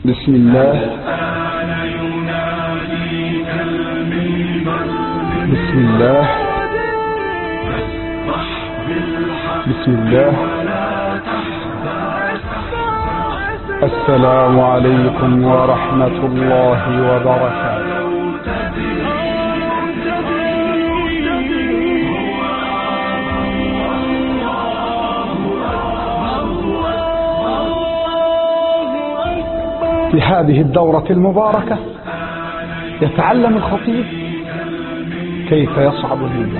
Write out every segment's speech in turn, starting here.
بسم الله بسم الله بسم الله السلام عليكم ورحمة الله وبركاته في هذه الدورة المباركة يتعلم الخطيب كيف يصعد المنبر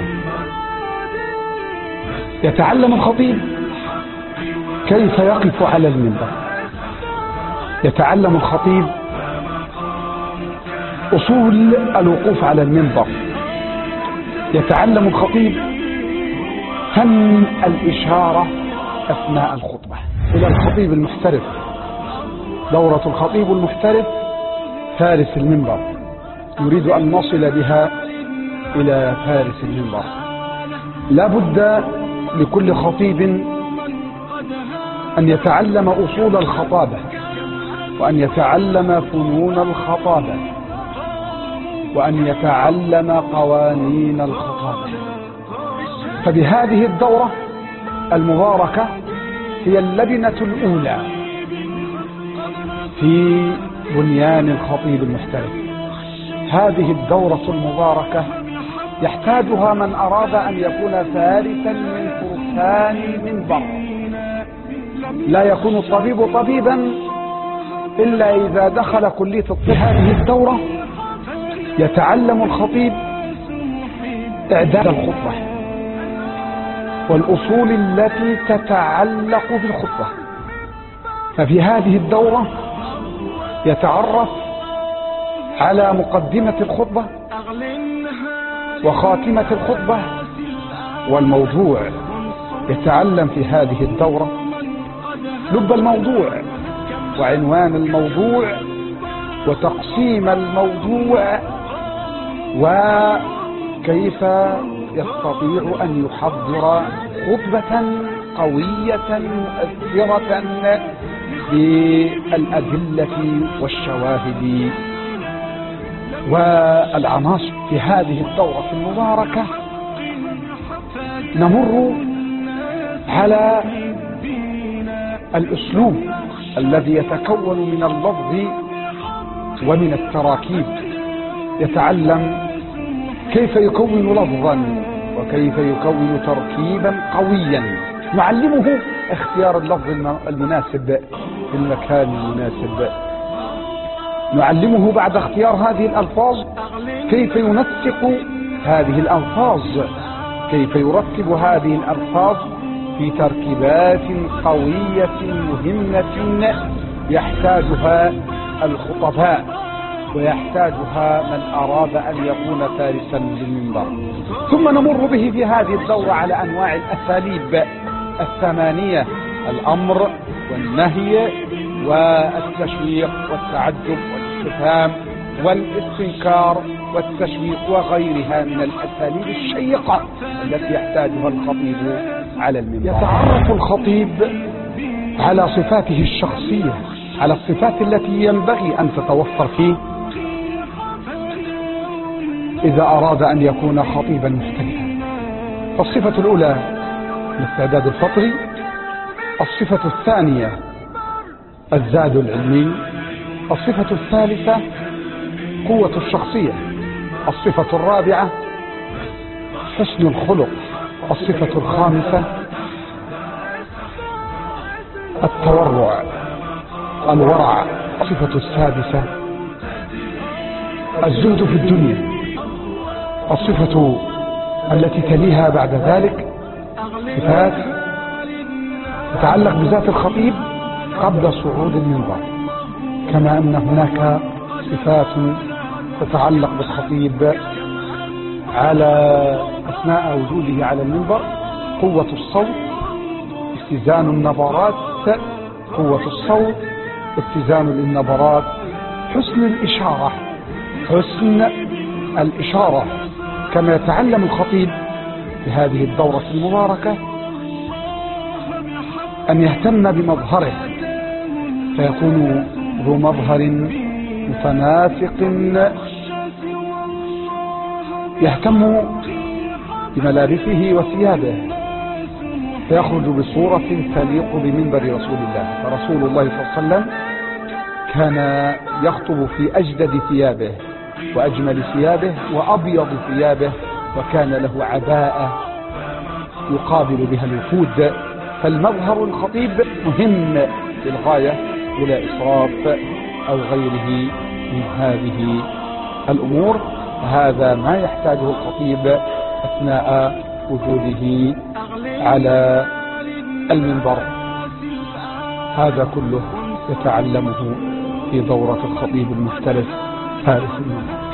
يتعلم الخطيب كيف يقف على المنبر يتعلم الخطيب أصول الوقوف على المنبر يتعلم الخطيب فن الإشارة أثناء الخطبة إلى الخطيب المحترف دورة الخطيب المحترف فارس المنبر يريد أن نصل بها إلى فارس المنبر لا بد لكل خطيب أن يتعلم أصول الخطابة وأن يتعلم فنون الخطابة وأن يتعلم قوانين الخطابة فبهذه الدورة المباركة هي اللبنة الأولى في بنيان الخطيب المحترف هذه الدورة المباركة يحتاجها من أراد أن يكون فارسا من فرسان المنبر لا يكون الطبيب طبيبا إلا إذا دخل كلية الطب هذه الدورة يتعلم الخطيب إعداد الخطبة والأصول التي تتعلق بالخطبة ففي هذه الدورة يتعرف على مقدمة الخطبة وخاتمة الخطبة والموضوع يتعلم في هذه الدورة لب الموضوع وعنوان الموضوع وتقسيم الموضوع وكيف يستطيع أن يحضر خطبة قوية مؤثرة بالأدلة والشواهد والعناصر في هذه الدورة المباركة نمر على الأسلوب الذي يتكون من اللفظ ومن التراكيب يتعلم كيف يكون لفظا وكيف يكون تركيبا قويا نعلمه اختيار اللفظ المناسب في المكان المناسب نعلمه بعد اختيار هذه الألفاظ كيف ينسق هذه الألفاظ كيف يرتب هذه الألفاظ في تركيبات قوية مهمة يحتاجها الخطباء ويحتاجها من أراد أن يكون فارسا للمنبر ثم نمر به في هذه الدورة على أنواع الأساليب الثمانية الأمر والنهي والتشويق والتعجب والاستفهام والاستنكار والتشويق وغيرها من الأساليب الشيقة التي يحتاجها الخطيب على المنبر يتعرف الخطيب على صفاته الشخصية على الصفات التي ينبغي أن تتوفر فيه إذا أراد أن يكون خطيبا محترفا فالصفة الأولى الاستعداد الفطري الصفة الثانية الزاد العلمي الصفة الثالثة قوة الشخصية الصفة الرابعة حسن الخلق الصفة الخامسة التورع الورع الصفة السادسة الزهد في الدنيا الصفة التي تليها بعد ذلك صفات تتعلق بذات الخطيب قبل صعود المنبر كما أن هناك صفات تتعلق بالخطيب على أثناء وجوده على المنبر قوة الصوت اتزان النبرات قوة الصوت اتزان للنبرات حسن الإشارة حسن الإشارة كما يتعلم الخطيب في هذه الدورة المباركة أن يهتم بمظهره فيكون ذو مظهر متناسق يهتم بملابسه وثيابه فيخرج بصورة تليق بمنبر رسول الله فرسول الله صلى الله عليه وسلم كان يخطب في أجدد ثيابه وأجمل ثيابه وأبيض ثيابه وكان له عباءة يقابل بها الوفود فالمظهر الخطيب مهم للغاية بلا إسراف أو غيره من هذه الأمور هذا ما يحتاجه الخطيب أثناء وجوده على المنبر هذا كله يتعلمه في دورة الخطيب المختلف فارس المنبر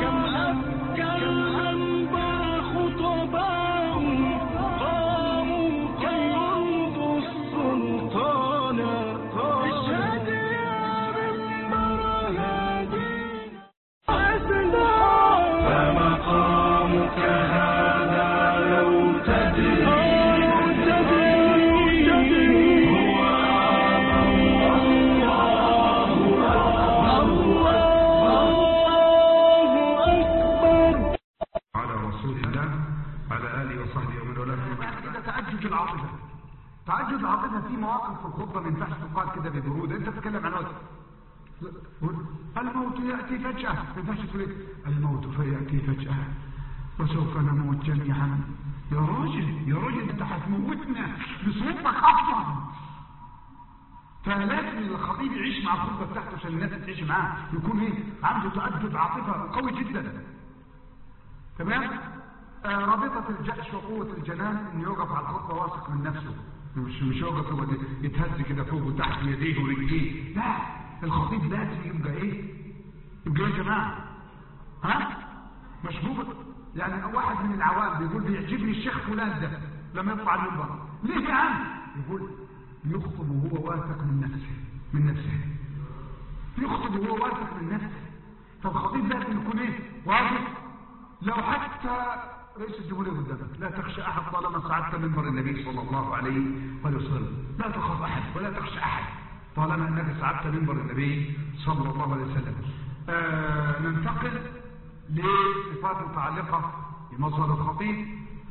يكون ايه عنده تأدب عاطفة قوي جدا تمام آه رابطة الجأش وقوة الجنان انه يوقف على الخطبة واثق من نفسه مش مش يوقف هو يتهز كده فوق وتحت يديه ورجليه لا الخطيب لازم يبقى ايه يبقى ايه يا جماعه ها مشبوب يعني واحد من العوام بيقول بيعجبني الشيخ فلان ده لما يطلع المنبر ليه يا عم يقول يخطب وهو واثق من نفسه من نفسه يخطب وهو واثق من نفسه فالخطيب لازم يكون ايه واثق لو حتى رئيس الجمهورية قدامك لا تخشى أحد طالما صعدت منبر النبي صلى الله عليه وسلم لا تخاف أحد ولا تخشى أحد طالما أنك صعدت منبر النبي صلى الله عليه وسلم آه ننتقل لصفات متعلقة بمظهر الخطيب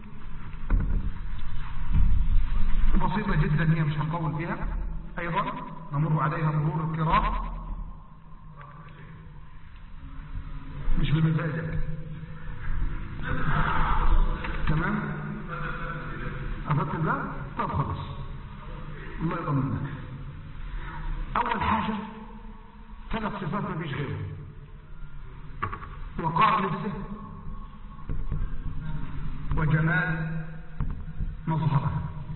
بسيطة جدا هي مش هنطول فيها أيضا نمر عليها مرور الكرام مش بمزاجك تمام أفدت الله طب خلاص الله يطمنك أول حاجة ثلاث صفات ما فيش غيره وقار نفسه وجمال مظهره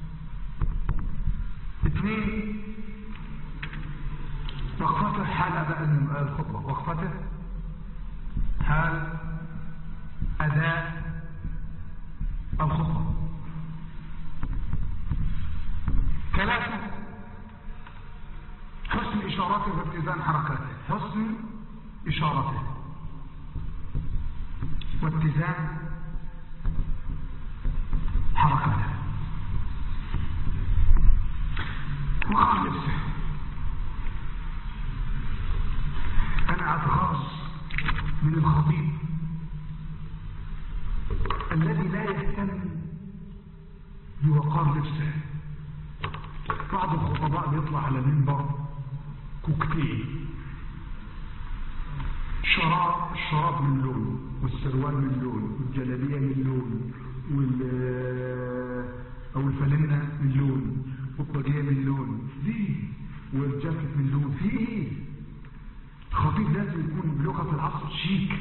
اثنين وقفته حال أداء الخطبة وقفته حال أداء الخطبة ثلاثة حسن إشارته واتزان حركاته حسن إشارته واتزان حركاته وقال نفسه أنا أتغاظ من الخطيب الذي لا يهتم بوقار نفسه بعض الخطباء بيطلع على المنبر كوكتيل شراب الشراب من لون والسروال من لون والجلابيه من لون وال او الفانلة من لون والطاقية من لون ليه والجاكيت من لون في ايه الخطيب لازم يكون بلغة العصر شيك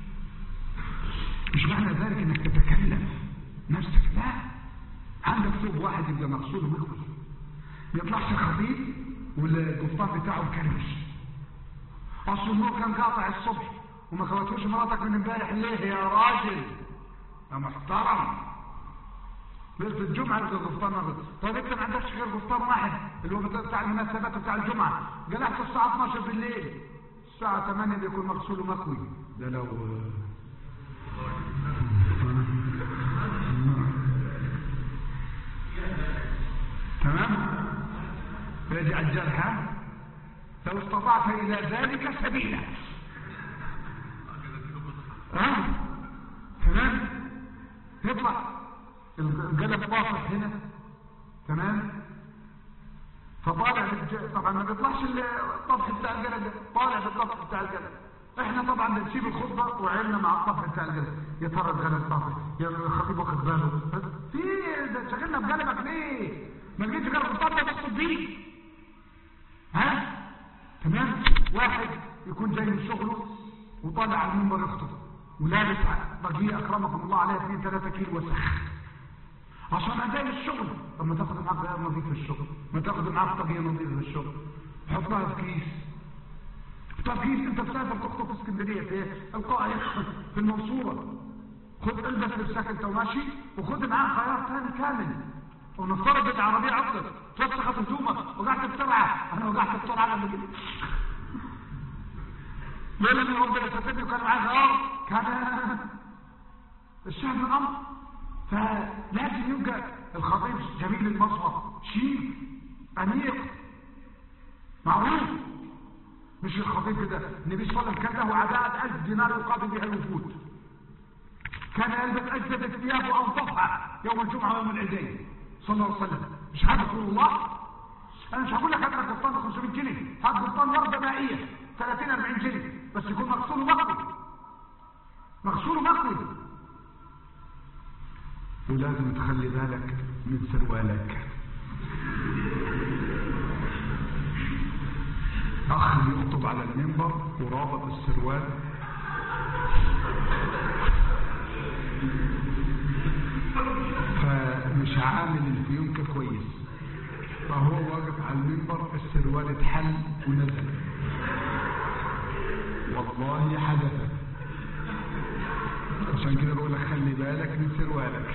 مش معنى ذلك انك تتكلم نفسك لا عندك ثوب واحد يبقى مغسول ومكوي ما يطلعش خطيب والقفطان بتاعه مكرمش اصل النور كان قاطع الصبح وما كوتوش مراتك من امبارح ليه يا راجل يا محترم ليله الجمعه يبقى القفطان ناقص طيب انت ما عندكش غير قفطان واحد اللي هو بتاع المناسبات بتاع الجمعه قلعت الساعه 12 بالليل الساعه 8 بيكون مغسول ومكوي ده لو تمام يجي الجرحى لو استطعت إلى ذلك سبيلا ها تمام يطلع القلم طافح هنا تمام فطالع بالج- طبعا ما بيطلعش الطفح بتاع القلم طالع بالطفح بتاع القلم احنا طبعا بنسيب الخطبه وعيلنا مع الطفح بتاع القلم يا ترى القلم طافح يا الخطيب واخد باله في ده شغلنا بقلمك ليه ما لقيتش غير الخطبه تخطب بيه ها تمام واحد يكون جاي من شغله وطالع على المنبر يخطب ولابس بقيه اكرمكم الله عليها 2 3 كيلو وسخ عشان اداء الشغل طب ما تاخد معاك غير نظيف في الشغل ما تاخد معاك طاقيه نظيفه في الشغل حطها في كيس طب كيس انت مسافر تخطب في اسكندريه في القاهره في المنصوره خد البس لبسك انت وماشي وخد معاك خيار ثاني كامل ونفترض ان العربيه عطلت توسخت هدومك وقعت بسرعه انا وقعت بسرعه قبل كده ليه لان ربنا سترني وكان معايا خيار كان الشهر من الامر فلازم يبقى الخطيب جميل المصرف شيك انيق معروف مش الخطيب كده النبي صلى الله عليه وسلم كان له عداء ألف دينار يقابل بها الوفود كان يلبس أجدد الثياب وأنظفها يوم الجمعة ويوم العيدين صلى الله عليه وسلم مش هذا رسول الله أنا مش هقول لك هات لك قطان ب 500 جنيه هات قطان وردة مائية 30 40 جنيه بس يكون مغسول ومكوي مغسول ومكوي ولازم تخلي بالك من سروالك اخ يخطب على المنبر ورابط السروال فمش عامل الفيونكة كويس فهو واقف على المنبر السروال اتحل ونزل والله حدثت عشان كده بقول لك خلي بالك من سروالك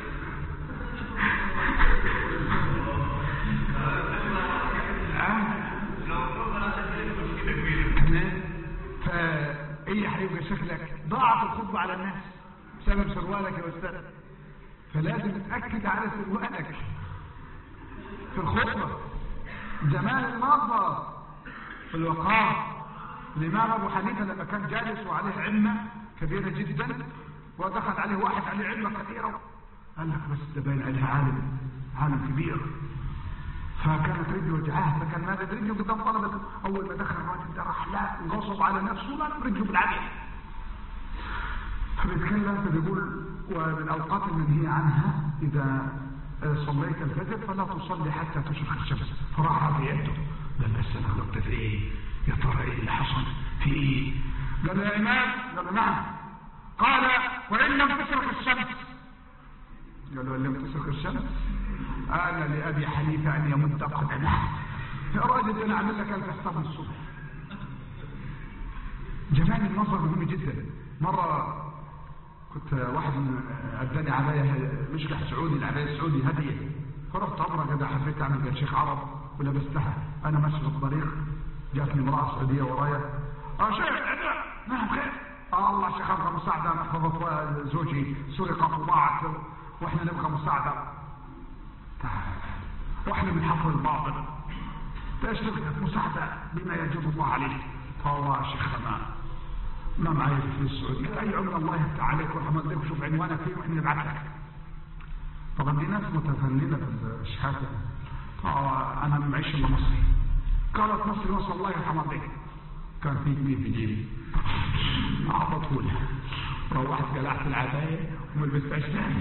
تمام فايه هيبقى شكلك ضاعت الخطبه على الناس بسبب سروالك يا استاذ فلازم تاكد على سروالك في الخطبه جمال النظر في الوقار الامام ابو حنيفه لما كان جالس وعليه علمه كبيره جدا ودخل عليه واحد عليه علمه كثيره قال لك بس ده باين عليه عالم عالم كبير فكانت رجله وجعاه فكان مادد رجله قدام طلبة أول ما دخل الراجل ده راح لا غصب على نفسه لا رجله بالعافية فبيتكلم فبيقول ومن أوقات المنهي عنها إذا صليت الفجر فلا تصلي حتى تشرق الشمس فراح رافع يده قال بس أنا غلطت في إيه؟ يا ترى إيه اللي حصل؟ في إيه؟ قال يا إمام قال له نعم قال وإن لم تشرق الشمس قال له إن لم تشرق الشمس أنا لأبي حنيفة أن يمد قدمه يا راجل أنا أعمل لك ألف حساب الصبح جمال النظر مهم جدا مرة كنت واحد من أداني عباية مشلح سعودي العباية السعودي هدية فرحت عمرة كده حبيت أعمل زي الشيخ عرب ولبستها أنا ماشي في الطريق جاتني امرأة سعودية ورايا اه شيخ نعم خير آه الله شيخ أبغى مساعدة أنا حفظت زوجي سرقت وضاعت وإحنا نبغى مساعدة واحنا بنحفظ الباطل تشتغل مساعدة بما يجب الله عليه فهو شيخ ما ما معي في السعودية أي عمر الله يفتح عليك ورحمة الله وشوف عنوانك فيه وإحنا نبعث لك طبعا دي ناس متفننة في الشهادة أنا معيش إلا مصري قالت مصري وصل الله يرحمها بك كان في جنيه في جيبي أعطته له روحت قلعت العباية وما لبستهاش تاني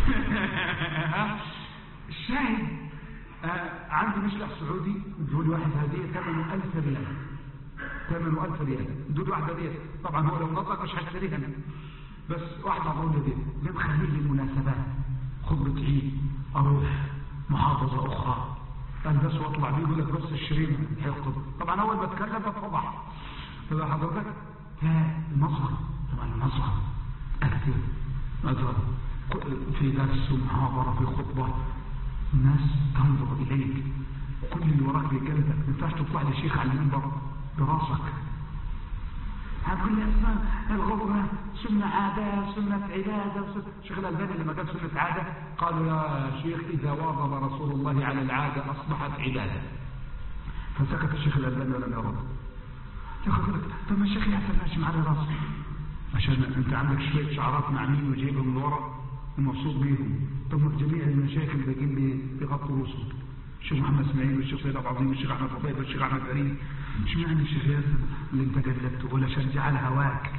الشاهد آه عندي مشلح سعودي ادوا لي واحد هديه ثمنه 1000 ريال ثمنه 1000 ريال ادوا لي واحد هديه طبعا هو لو نطق مش هشتريها انا بس واحد اعطوني هديه قال خليه لي المناسبات خطبه عيد اروح محافظه اخرى البس واطلع بيه يقول لك بس الشريم هيخطب طبعا اول ما اتكلم اتفضح فده حضرتك المظهر طبعا المظهر اكتب مظهر في درس محاضرة في خطبة الناس تنظر إليك كل اللي وراك بيجلدك ما ينفعش تطلع لي شيخ على المنبر براسك هتقول لي اسمع الغرة سنة عادة سنة عبادة شيخ الألباني لما قال سنة عادة قالوا يا شيخ إذا واظب رسول الله على العادة أصبحت عبادة فسكت الشيخ الألباني ولم يرد يا أخي لك طب ما الشيخ يحسن ماشي معاه راسه عشان انت عندك شوية شعرات معمين وجايبهم من ورا ومبسوط بيهم طب ما جميع المشايخ اللي باقيين بيغطوا رؤوسهم الشيخ محمد اسماعيل والشيخ سيد عبد العظيم والشيخ احمد رفيق والشيخ احمد فريد مش معنى الشيخ ياسر اللي انت جلبته ولا شجع على هواك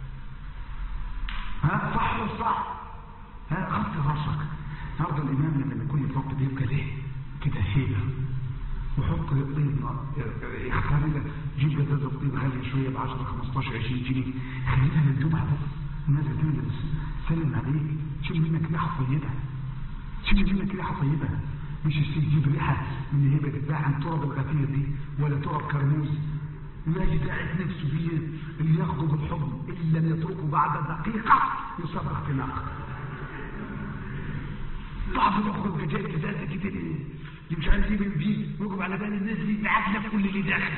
ها صح ولا صح ها غطي راسك النهارده الامام لما يكون يتوقف بيبقى ليه كده هيبه وحط طيب اختار لك جيب جزازه طيب غاليه شويه ب 10 15 20 جنيه خليها للجمعه بس الناس بتنزل سلم عليك شيل منك ريحه طيبه شيل منك ريحه طيبه مش تجيب ريحه من هي بتتباع عن تراب الغفير دي ولا تراب كرموز لا يدعي نفسه فيه اللي ياخده بالحضن ان لم يتركه بعد دقيقه يصرخ في نار بعض الاخوه جاي جزازه كده اللي مش عارف ايه بيه ويقف على بال الناس دي بعدنا كل اللي داخل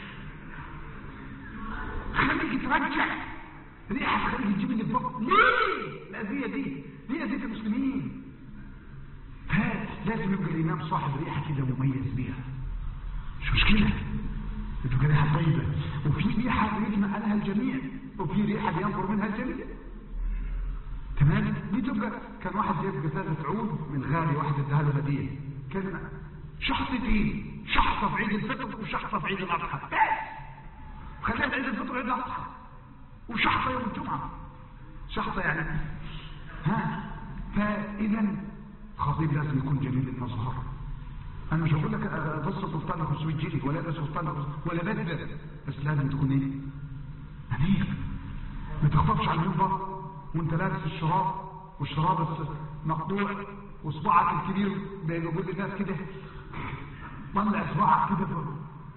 خليك ترجع ريحه خليك تجيب اللي بقى ليه الاذيه دي ليه اذيه المسلمين ها لازم يبقى الامام صاحب ريحه كده مميز بيها مش مشكله تبقى ريحه طيبه وفي ريحه يجمع عليها الجميع وفي ريحه بينظر منها الجميع تمام دي تبقى كان واحد جايب جزازه عود من غالي واحد اداها له هديه كان شحطتين شحطه في عيد الفطر وشحطه في عيد الاضحى بس خليها عيد الفطر وعيد الاضحى وشحطه يوم الجمعه شحطه يعني ها فاذا خطيب لازم يكون جميل المظهر انا مش هقول لك بص سلطان 500 جنيه ولا ده سلطان ولا بدر بس لازم تكون ايه امير ما تخطبش على المنبر وانت لابس الشراب والشراب مقطوع وصباعك الكبير بيقول للناس كده طلع صباعك كده فوق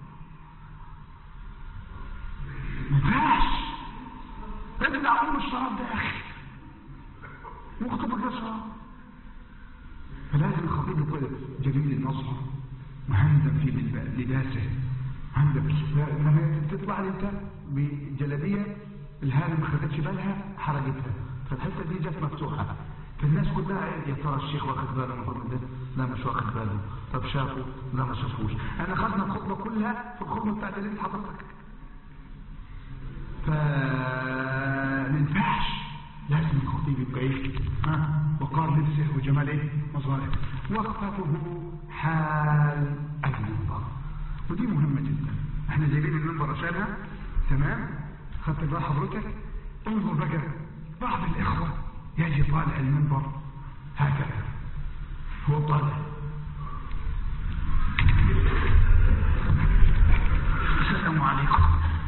ما ينفعش ابلع ام الشراب ده يا اخي واخطبك يا شراب فلازم الخطيب يكون جميل المظهر مهندم في لباسه مهندم لما تطلع انت بجلابيه الهانه ما خدتش بالها حرقتها فالحته دي جت مفتوحه فالناس كلها يا ترى الشيخ واخد باله من الخطبه ده لا مش واخد باله طب شافه لا ما شافوش انا خدنا الخطبه كلها في الخطبه بتاعت اللي حضرتك فما ينفعش لازم الخطيب يبقى ايه ها وقار لبسه وجمال ايه مظاهره وقفته حال المنبر ودي مهمه جدا احنا جايبين المنبر عشانها تمام خدت بقى حضرتك انظر بقى بعض الاخوه يجي طالع المنبر هكذا هو طالع السلام عليكم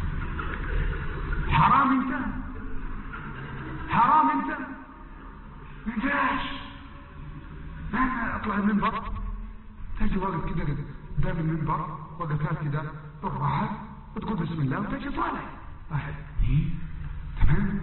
حرام انت حرام انت ما ينفعش انا اطلع المنبر تجي واقف كده قدام المنبر وقفات كده بالراحه وتقول بسم الله وتجي طالع واحد ايه تمام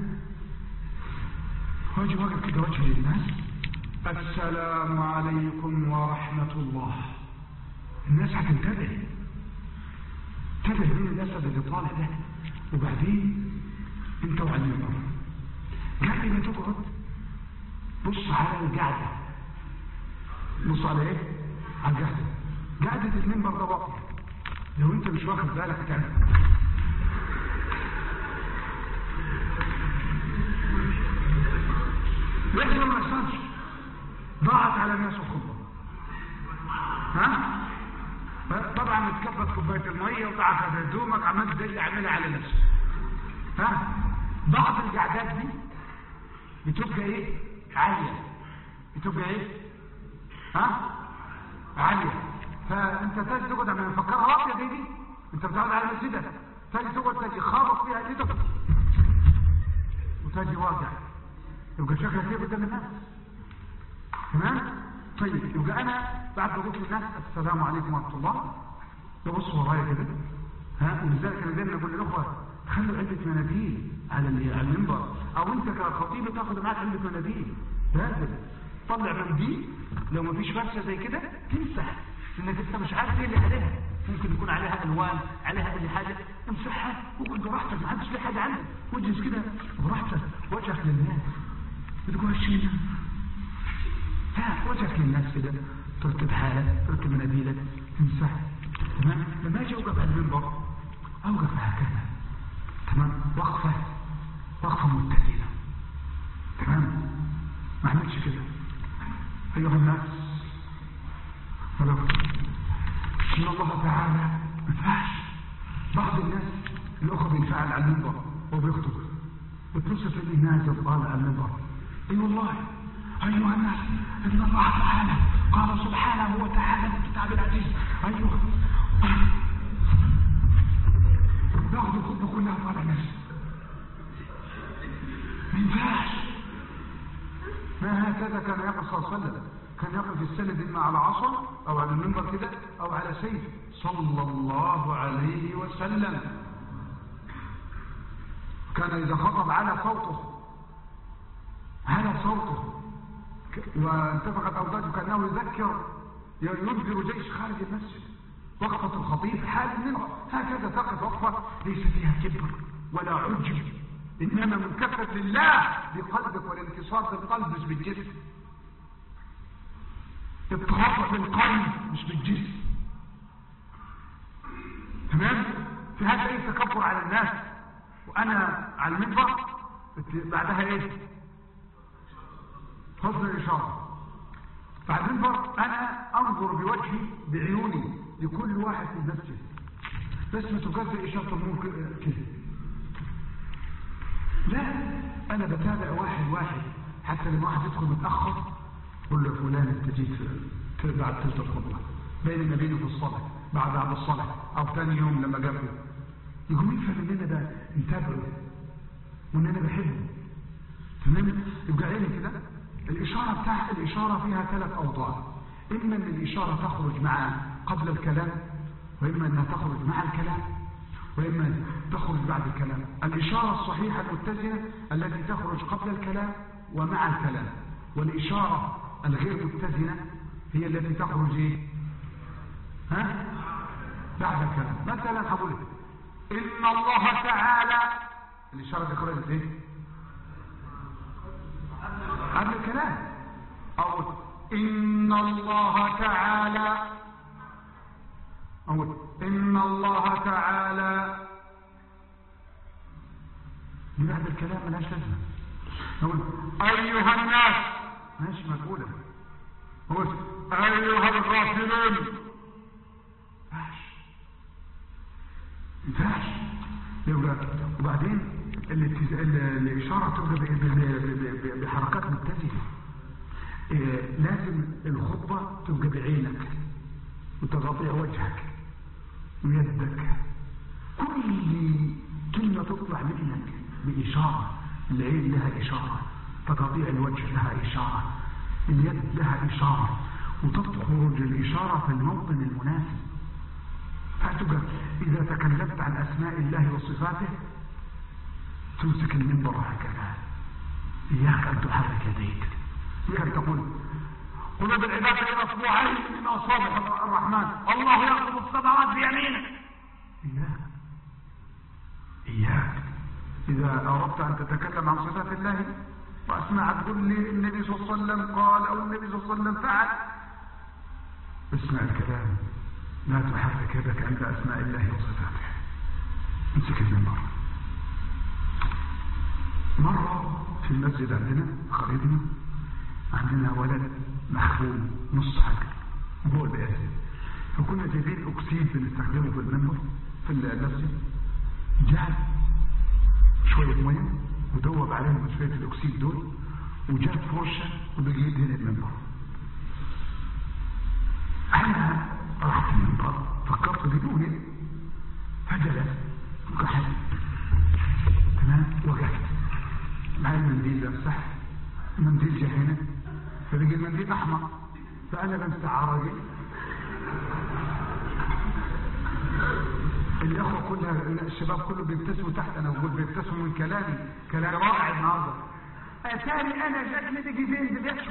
واجي واقف كده وجه للناس السلام عليكم ورحمة الله الناس هتنتبه انتبه مين الاسد اللي طالع ده وبعدين انت وعلى المنبر قاعد ما تقعد بص على القعدة بص على ايه على القعدة قعدة المنبر ده واطي لو انت مش واخد بالك تعمل يحصل ما يحصلش ضاعت على الناس الخطبه ها طبعا اتكبت كوبايه الميه وضاعت على هدومك عملت زي اللي عاملها على نفسك ها بعض القعدات دي بتبقى ايه عاليه بتبقى ايه ها عاليه فانت تجي تقعد لما نفكرها واطيه دي دي انت بتقعد على مسجدك تجي تقعد تجي خابط فيها ايدك وتجي واقع يبقى شكلك ايه قدام الناس تمام طيب يبقى انا بعد ما قلت للناس السلام عليكم ورحمه الله يبص ورايا كده ها ولذلك انا دايما اقول للاخوه خلوا علبه مناديل على على المنبر او انت كخطيب تاخد معاك علبه مناديل لازم طلع منديل لو ما فيش فرشه زي كده تمسح لانك انت مش عارف ايه اللي عليها ممكن يكون عليها الوان عليها اي حاجه امسحها وقول براحتك ما حدش ليه حاجه عندك واجلس كده براحتك وجهك للناس بتقول الشيء ها وجهك للناس كده تركب حالك تركب مناديلك تمسح تمام لما اجي اوقف على المنبر اوقف هكذا تمام وقفه وقفه متزنه تمام ما اعملش كده ايها الناس ولو ان الله تعالى ما ينفعش بعض الناس الاخوه بينفعل على المنبر وبيخطب بتبص تلاقي نازل طالع على المنبر اي والله ايها الناس ان الله تعالى قال سبحانه وتعالى في الكتاب العزيز ايها باخد الخطبه كلها طالع نفسي ما ينفعش ما هكذا كان يقف صلى الله عليه وسلم كان يقف السند اما على عصا او على المنبر كده او على سيف صلى الله عليه وسلم كان اذا خطب على صوته على صوته وانتفخت اوداجه كانه يذكر ينذر جيش خارج المسجد وقفه الخطيب حال منه هكذا تقف وقفه ليس فيها كبر ولا عجب انما منكفه لله بقلبك والانتصار بالقلب مش بالجسم الترافع بالقلب مش بالجسم تمام في هذا ايه تكبر على الناس وانا على المنبر بعدها ايه حسن الاشاره بعد المنبر انا انظر بوجهي بعيوني لكل واحد في المسجد بس ما تكفي اشاره النور كده لا انا بتابع واحد واحد حتى لما واحد يدخل متاخر قول له فلان انت جيت بعد ثلث الخطبه بين ما بينه في الصلاه بعد بعد الصلاه او ثاني يوم لما قابله يقوم يفهم ان انا ده متابعه وان انا بحبه تمام يبقى عيني كده الاشاره بتاع الاشاره فيها ثلاث اوضاع اما ان الاشاره تخرج مع قبل الكلام واما انها تخرج مع الكلام واما تخرج بعد الكلام الاشاره الصحيحه المتزنه التي تخرج قبل الكلام ومع الكلام والاشاره الغير متزنه هي التي تخرج ايه ها بعد الكلام مثلا هقول ان الله تعالى الاشاره دي خرجت ايه قبل الكلام او ان الله تعالى او ان الله تعالى دي بعد الكلام ملهاش لازمه نقول ايها الناس ماشي مقوله هو ايها الغافلون ماشي ينفعش يبقى وبعدين الاتز... الاشاره تبقى ب... ب... ب... بحركات متزنه إيه لازم الخطبه تبقى بعينك وتغطيع وجهك ويدك كل كلمه تطلع منك باشاره العين لها اشاره تقاطيع الوجه لها اشاره اليد لها اشاره وتخرج الاشاره في الموطن المناسب فتبقى إذا تكلمت عن أسماء الله وصفاته تمسك المنبر هكذا إياك أن تحرك يديك إياك أن تقول قلوب العباد إلى أصبعين من أصابع الرحمن الله يقبض السماوات بيمينه إياك إياك إذا أردت أن تتكلم عن صفات الله وأسمع تقول لي النبي صلى الله عليه وسلم قال أو النبي صلى الله عليه وسلم فعل اسمع الكلام لا تحرك يدك عند أسماء الله وصفاته امسك المنبر مرة في المسجد عندنا قريبنا عندنا ولد مخفوم نص حجر هو البياسي فكنا جايبين أكسيد بنستخدمه في المنبر في المسجد جاب شوية مية ودوب عليهم شوية الأكسيد دول وجاب فرشة وبقي يدهن المنبر أنا رحت المنبر فكرت بدونه فجلس وقعد تمام وقفت مع المنديل بمسح المنديل جه هنا فبقي المنديل احمر فانا بمسح عرقي الاخوه كلها الشباب كله بيبتسموا تحت انا بقول بيبتسموا من كلامي كلام رائع النهارده اتاري انا جاتني دقيقتين بدأت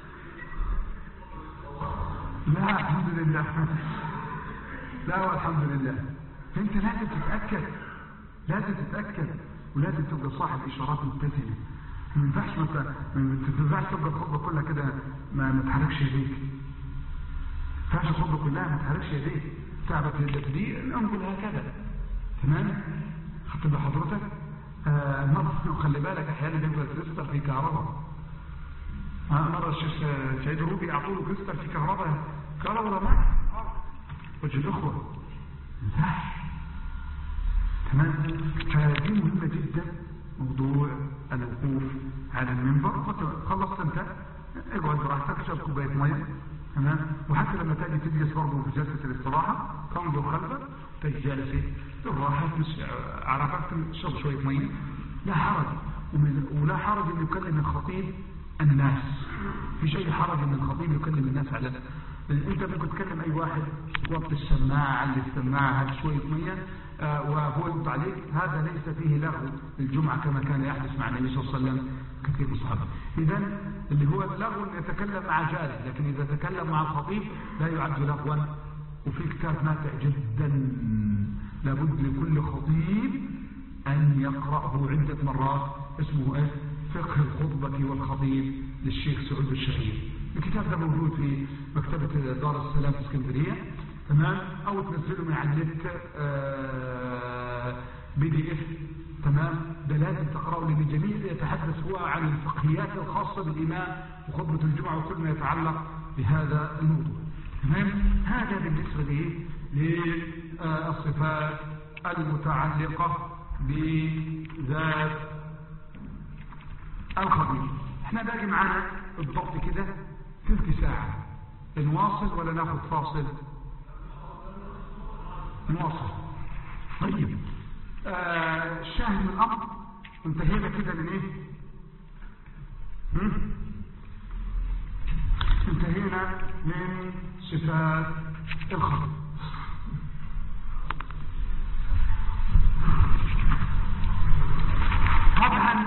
لا الحمد لله لا والحمد لله انت لازم تتأكد لازم تتأكد ولازم تبقى صاحب اشارات متزنة ما ينفعش ما ينفعش تبقى الخطبة كلها كده ما ما تحركش يديك ما ينفعش الخطبة كلها ما تحركش يديك تعبت يدك دي انقل هكذا تمام خدت بال حضرتك آه مرة خلي بالك احيانا بيبقى كريستال في كهرباء آه مرة الشيخ سعيد الروبي اعطوا له كريستال في كهرباء كهرباء ولا ما وجه الاخوة صح تمام فدي مهمة جدا موضوع الوقوف على المنبر خلصت انت اقعد براحتك اشرب كوبايه ميه تمام وحتى لما تجي تجلس برضه في جلسه الاستراحه تنظر خلفك تجي جالس بالراحه عرفت تشرب شويه ميه لا حرج ولا حرج ان يكلم الخطيب الناس في شيء حرج ان الخطيب يكلم الناس على انت ممكن تكلم اي واحد وقت السماعه على السماعه هات شويه ميه آه وهو يرد عليك هذا ليس فيه لغو الجمعه كما كان يحدث مع النبي صلى الله عليه وسلم كثير من الصحابه اذا اللي هو اللغو ان يتكلم مع جاره لكن اذا تكلم مع الخطيب لا يعد لغوا وفي كتاب نافع جدا لابد لكل خطيب ان يقراه عده مرات اسمه ايه فقه الخطبه والخطيب للشيخ سعود الشهير الكتاب ده موجود في مكتبة دار السلام في اسكندرية تمام او تنزله من على النت بي دي اف تمام ده لازم تقرأه لان الجميع يتحدث هو عن الفقهيات الخاصة بالإمام وخطبة الجمعة وكل ما يتعلق بهذا الموضوع تمام هذا بالنسبة لي للصفات المتعلقة بذات الخبير احنا باقي معانا بالضبط كده تلت ساعة نواصل ولا ناخد فاصل نواصل طيب آه شاهد من الأمر انتهينا كده من ايه هم؟ انتهينا من صفات الخبر طبعا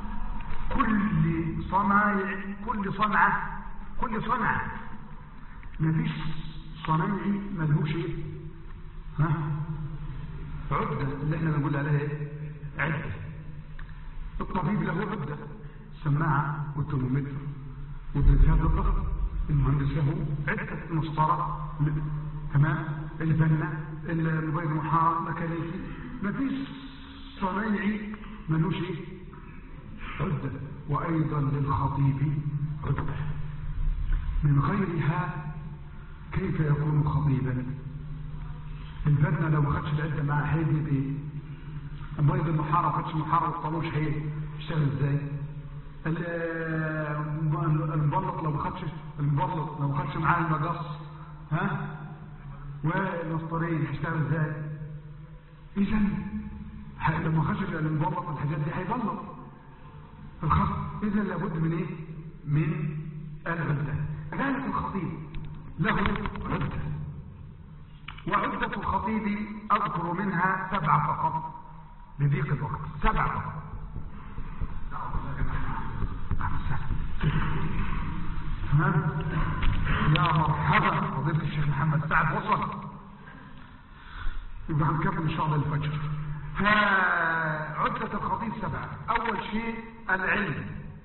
كل صنايع كل صنعة كل صنعة مفيش صنايعي ملهوش ايه ها عدة اللي احنا بنقول عليها ايه عدة الطبيب له عدة سماعة والترمومتر والجهاز الضغط المهندس له عدة المسطرة تمام البنة المبيض المحارة ميكانيكي مفيش صنايعي ملوش ايه عدة وايضا للخطيب عدة من غيرها كيف يكون خطيبا البنا لو ما خدش العده مع هيدي بايه المبيض المحارة ما خدش محارة والطالوش هي يشتغل ازاي المبلط لو ما خدش المبلط لو ما خدش معاه المقص ها والمسطرين هيشتغل ازاي اذا لو ما خدش المبلط الحاجات دي هيبلط الخط اذا لابد من ايه من العده ذلك الخطيب له عده وعدة الخطيب أذكر منها سبعة فقط لضيق الوقت سبعة فقط تمام يا مرحبا فضيلة الشيخ محمد سعد وصل يبقى هنكمل ان شاء الله الفجر فعدة الخطيب سبعة اول شيء العلم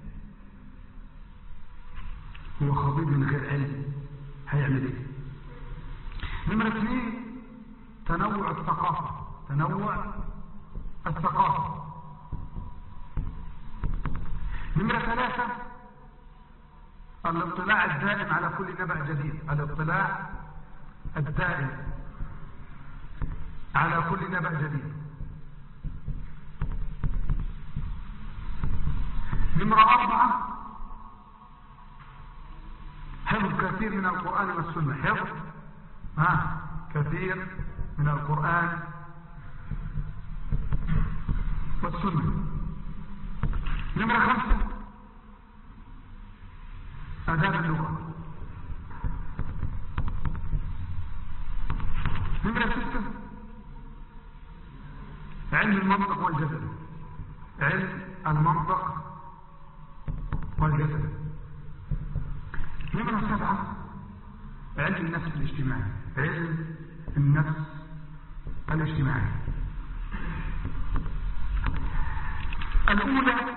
هو خطيب من غير علم هيعمل ايه نمرة اثنين تنوع الثقافة تنوع الثقافة نمرة ثلاثة الاطلاع الدائم على كل نبأ جديد الاطلاع الدائم على كل نبأ جديد نمرة أربعة حفظ كثير من القرآن والسنة حفظ ها كثير من القرآن والسنة نمرة خمسة آداب اللغة نمرة ستة علم المنطق والجسد علم المنطق والجسد نمرة سبعة علم النفس الاجتماعي علم النفس الاجتماعي الأولى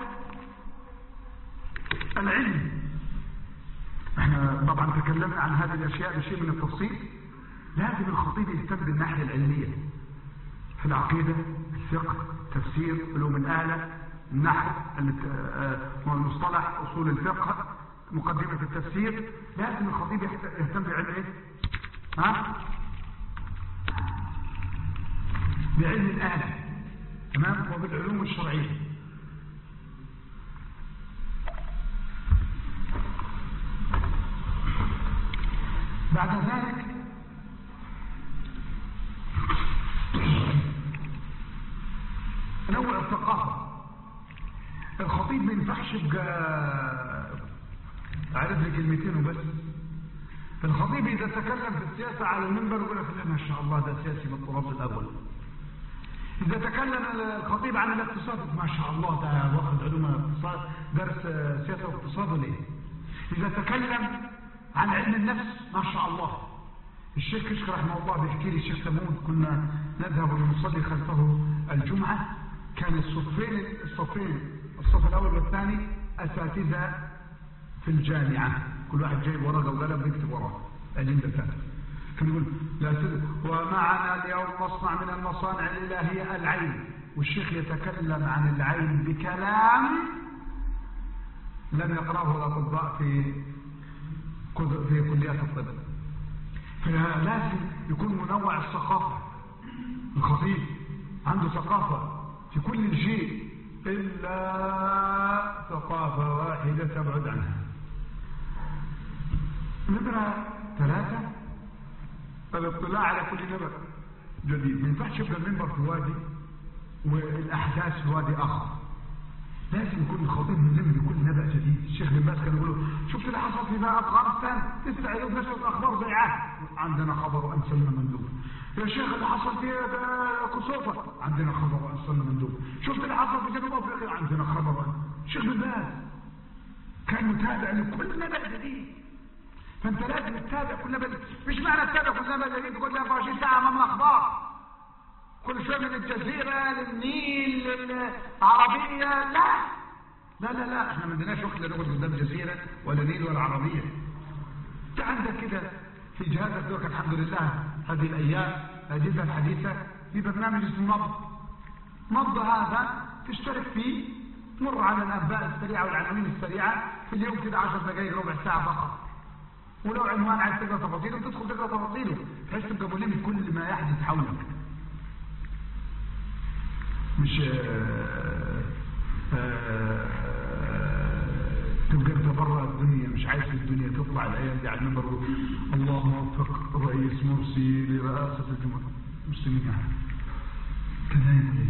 العلم احنا طبعا تكلمنا عن هذه الأشياء بشيء من التفصيل لازم الخطيب يهتم بالناحية العلمية في العقيدة الفقه تفسير علوم الآلة النحو والمصطلح أصول الفقه مقدمة التفسير لازم الخطيب يهتم بعلم ايه ها بعلم الآلة تمام وبالعلوم الشرعية بعد ذلك نوع الثقافة الخطيب ما ينفعش يبقى عارف لي كلمتين وبس الخطيب إذا تكلم في السياسة على المنبر يقول لك ما شاء الله ده سياسي من الطراز الأول إذا تكلم الخطيب عن الاقتصاد ما شاء الله ده واخد علوم الاقتصاد درس سياسة واقتصاد ولا إيه إذا تكلم عن علم النفس ما شاء الله الشيخ كشك رحمه الله بيحكي لي الشيخ تمود كنا نذهب ونصلي خلفه الجمعة كان الصفين الصفين الصف الأول والثاني أساتذة في الجامعة كل واحد جايب ورقة وقلم بيكتب وراه أجندة ثلاثة كان يقول لا تد... ومعنا اليوم مصنع من المصانع الإلهية العين والشيخ يتكلم عن العين بكلام لم يقرأه الأطباء في في كليات الطب فلازم يكون منوع الثقافة الخطيب عنده ثقافة في كل شيء إلا ثقافة واحدة تبعد عنها نمرة ثلاثة الاطلاع على كل نبأ جديد ما ينفعش يبقى المنبر في وادي والأحداث في وادي آخر لازم يكون الخطيب ملم بكل نبأ جديد الشيخ بن باز كان يقول شفت اللي حصل في افغانستان تستعيدوا بنشرة الاخبار زي عاد عندنا خبر انزلنا مندوب يا شيخ اللي حصل في كوسوفا عندنا خبر وانزلنا مندوب شفت اللي حصل في جنوب افريقيا عندنا خبر الشيخ بن باز كان متابع لكل نبأ جديد فانت لازم تتابع كل نبأ مش معنى تتابع كل نبأ جديد تقول لي 24 ساعه امام الاخبار كل شويه من الجزيرة للنيل للعربية لا لا لا لا احنا ما عندناش وقت نقعد قدام جزيرة ولا نيل ولا عربية انت عندك كده في جهازك دوك الحمد لله هذه الايام الاجهزة الحديثة في برنامج اسمه نبض نبض هذا تشترك فيه تمر على الانباء السريعة والعناوين السريعة في اليوم كده 10 دقائق ربع ساعة فقط ولو عنوان عايز تقرا تفاصيله تدخل تقرا تفاصيله بحيث تبقى ملم بكل ما يحدث حولك مش تبقى انت بره الدنيا مش عايز الدنيا تطلع الايام دي على المنبر الله موفق الرئيس مرسي لرئاسه الجمهوريه المسلمين يعني كذا يقول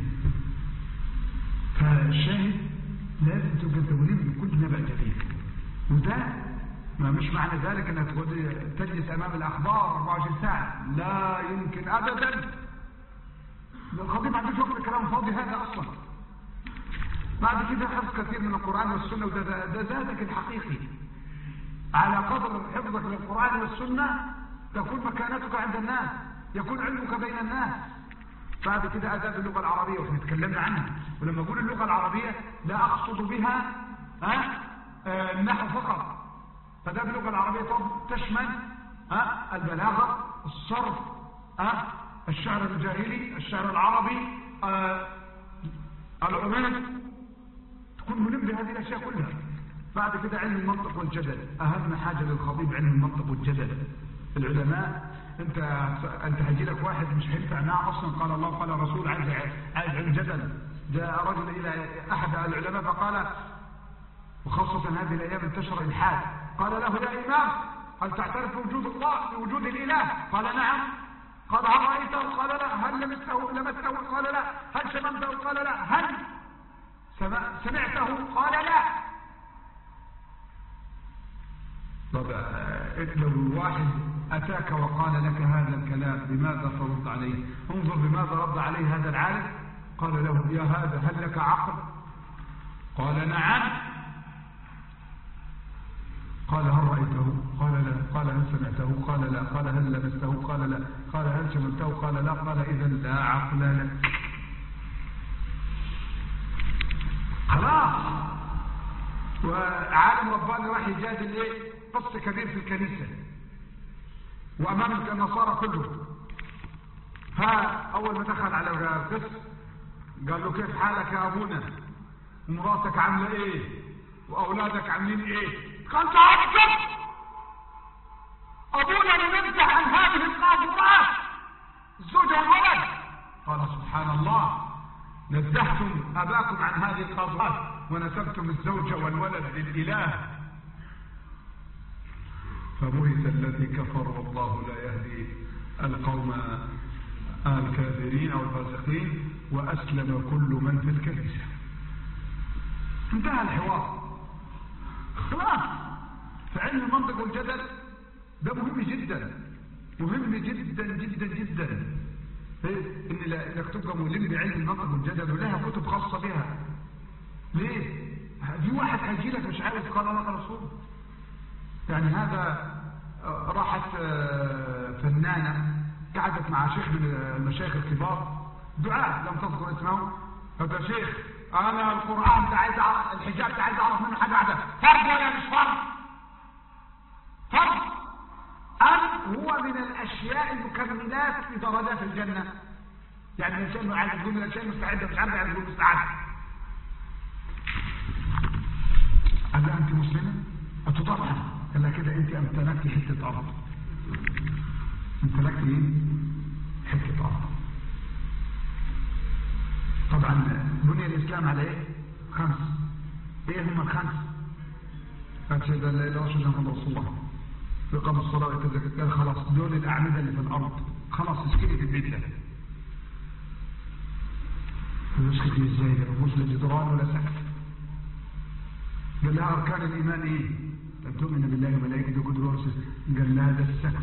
فالشاهد لازم تبقى انت ملم بكل نبأ جديد وده ما مش معنى ذلك انك تجلس امام الاخبار 24 ساعه لا يمكن ابدا الخطيب ما عندوش وقت الكلام فاضي هذا اصلا بعد كده حفظ كثير من القرآن والسنة وده ده زادك الحقيقي على قدر حفظك للقرآن والسنة تكون مكانتك عند الناس يكون علمك بين الناس بعد كده آداب اللغة العربية واحنا اتكلمنا عنها ولما أقول اللغة العربية لا أقصد بها ها آه النحو فقط آداب اللغة العربية تشمل ها البلاغة الصرف ها الشعر الجاهلي الشعر العربي آه العمال تكون ملم بهذه الأشياء كلها بعد كده علم المنطق والجدل أهم حاجة للخطيب علم المنطق والجدل العلماء انت انت هيجي لك واحد مش هينفع معاه اصلا قال الله قال الرسول عايز عايز علم جدل جاء رجل الى احد العلماء فقال وخاصة هذه الايام انتشر الحاد قال له يا امام هل تعترف بوجود الله بوجود الاله قال نعم قال هل رأيته قال لا هل لمسته لمسته قال لا هل شممته قال لا هل سمعته قال لا طب لو الواحد أتاك وقال لك هذا الكلام بماذا ترد عليه انظر بماذا رد عليه هذا العالم قال له يا هذا هل لك عقل قال نعم قال هل رأيته قال لا قال هل سمعته قال لا قال هل لمسته قال لا قال هل شملته قال لا قال إذا لا عقل لك خلاص وعالم رباني راح يجادل ايه قص كبير في الكنيسة وأمام النصارى كلهم فأول ما دخل على القس قال له كيف حالك يا أبونا ومراتك عاملة إيه وأولادك عاملين إيه قال تعجب أبونا لننزه عن هذه القاذورات الزوجة والولد قال سبحان الله نزهتم أباكم عن هذه القاذورات ونسبتم الزوجة والولد للإله فبهت الذي كفر والله لا يهدي القوم الكافرين أو الفاسقين وأسلم كل من في الكنيسة انتهى الحوار خلاص فعلم المنطق والجدل ده مهم جدا مهم جدا جدا جدا إيه؟ ان انك تبقى ملم بعلم المنطق والجدل ولها كتب خاصه بها ليه في واحد هيجي لك مش عارف قال الله رسول يعني هذا راحت فنانه قعدت مع شيخ من المشايخ الكبار دعاء لم تذكر اسمه هذا شيخ انا القران ده عايز اعرف الحجاب ده عايز اعرف منه حاجه واحده فرض ولا مش فرض فرض ام هو من الاشياء المكملات في درجات الجنه يعني الانسان عايز يقول من الاشياء المستعده مش عارف يعني يقول مستعد قال لها انت مسلمه قلت طبعا قال لها كده انت امتلكتي حته ارض امتلكتي ايه حته ارض طبعا بني الاسلام على ايه خمس ايه هم الخمس أشهد أن لا إله إلا الله محمد رسول الله وإقام الصلاة ويتزكى قال خلاص دول الأعمدة اللي في الأرض خلاص اسكتي في البيت ده اسكتي ازاي لا مفيش لا جدران ولا سقف قال لها أركان الإيمان إيه؟ أن تؤمن بالله وملائكته وكتبه ورسله قال لها ده السقف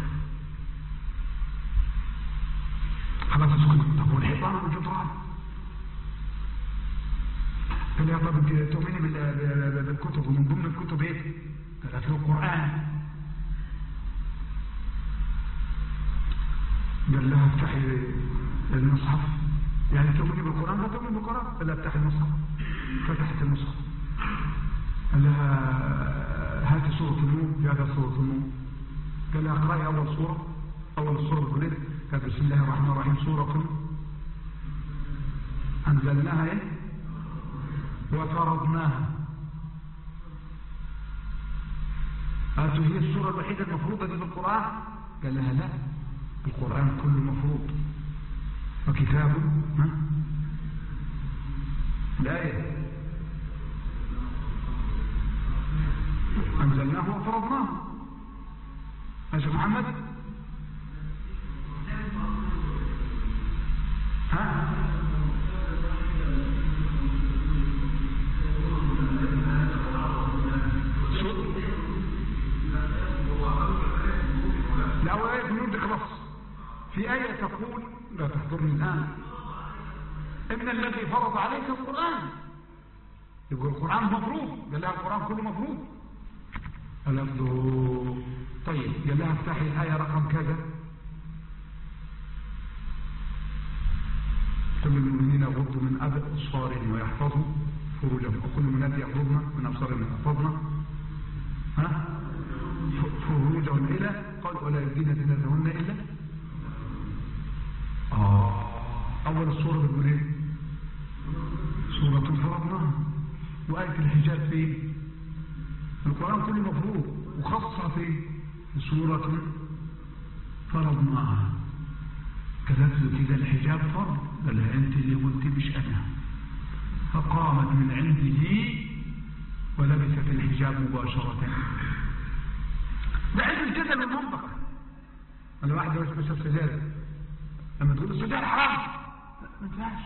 خلاص اسكتي طب والحيطان والجدران قال يا طب انت تؤمني بالكتب ومن ضمن الكتب ايه؟ قال في القرآن قال لها افتحي المصحف يعني تؤمني بالقرآن لا تؤمني بالقرآن قال لها افتحي المصحف فتحت المصحف قال لها هاتي سورة النور في هذا سورة النور قال لها اقرأي أول سورة أول سورة بقولت قال بسم الله الرحمن الرحيم سورة أنزلناها ايه وفرضناها هذه هي السورة الوحيدة المفروضة دي في القرآن قال لها لا القرآن كله مفروض وكتاب ها الآية أنزلناه وفرضناه ماشي محمد ها لا هو آية النور دي خلاص في آية تقول لا تحضرني الآن إن الذي فرض عليك القرآن يقول القرآن مفروض قال لها القرآن كله مفروض قال له طيب قال لها افتحي الآية رقم كذا كل المؤمنين يغضوا من أبصارهم ويحفظوا فروجهم وكل المؤمنات يغضضن من أبصارهم ويحفظن ها فروجهن إلى قال ولا يبدين زينتهن إلا آه أول السورة بتقول إيه سورة فرضناها وآية الحجاب فين القرآن كله مفروض وخاصة في سورة فرضناها قالت له كده الحجاب فرض قال لها انت اللي قلت مش انا فقامت من عنده ولبست الحجاب مباشرة ده علم الجدل والمنطق انا واحد بس بس السجادة لما تقول السجادة حرام ما ينفعش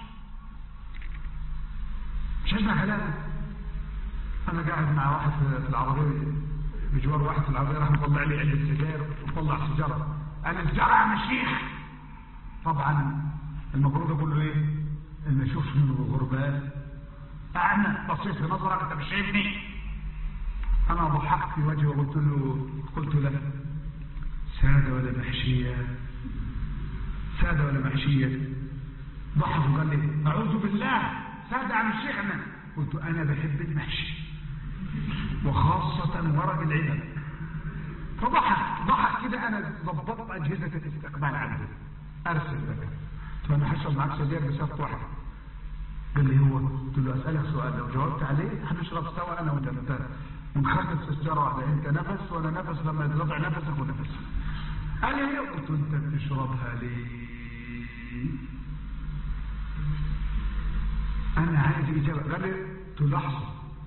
مش هسمع كلامك انا قاعد مع واحد في العربية بجوار واحد في العربية راح مطلع لي علبة سجاير وطلع سيجارة انا السيجارة يا مشيخ طبعا المفروض اقول له ايه ان اشوف منه الغربال اعمى بصيت في نظرك انت مش شايفني انا ضحكت في وجهه وقلت له قلت له سادة ولا محشية سادة ولا محشية ضحك وقال لي اعوذ بالله سادة عن الشيخ انا قلت انا بحب المحشي وخاصة ورق العنب فضحك ضحك كده انا ضبطت اجهزه الاستقبال عنده ارسل لك قلت له انا هشرب معاك سجاير بشرط واحد قال لي هو قلت له اسالك سؤال لو جاوبت عليه هنشرب سوا انا وانت انت ونخلص في سجاره واحده انت نفس وانا نفس لما يتقطع نفسك ونفس قال لي ايه قلت له انت بتشربها ليه انا عايز اجابه قال لي قلت له لحظه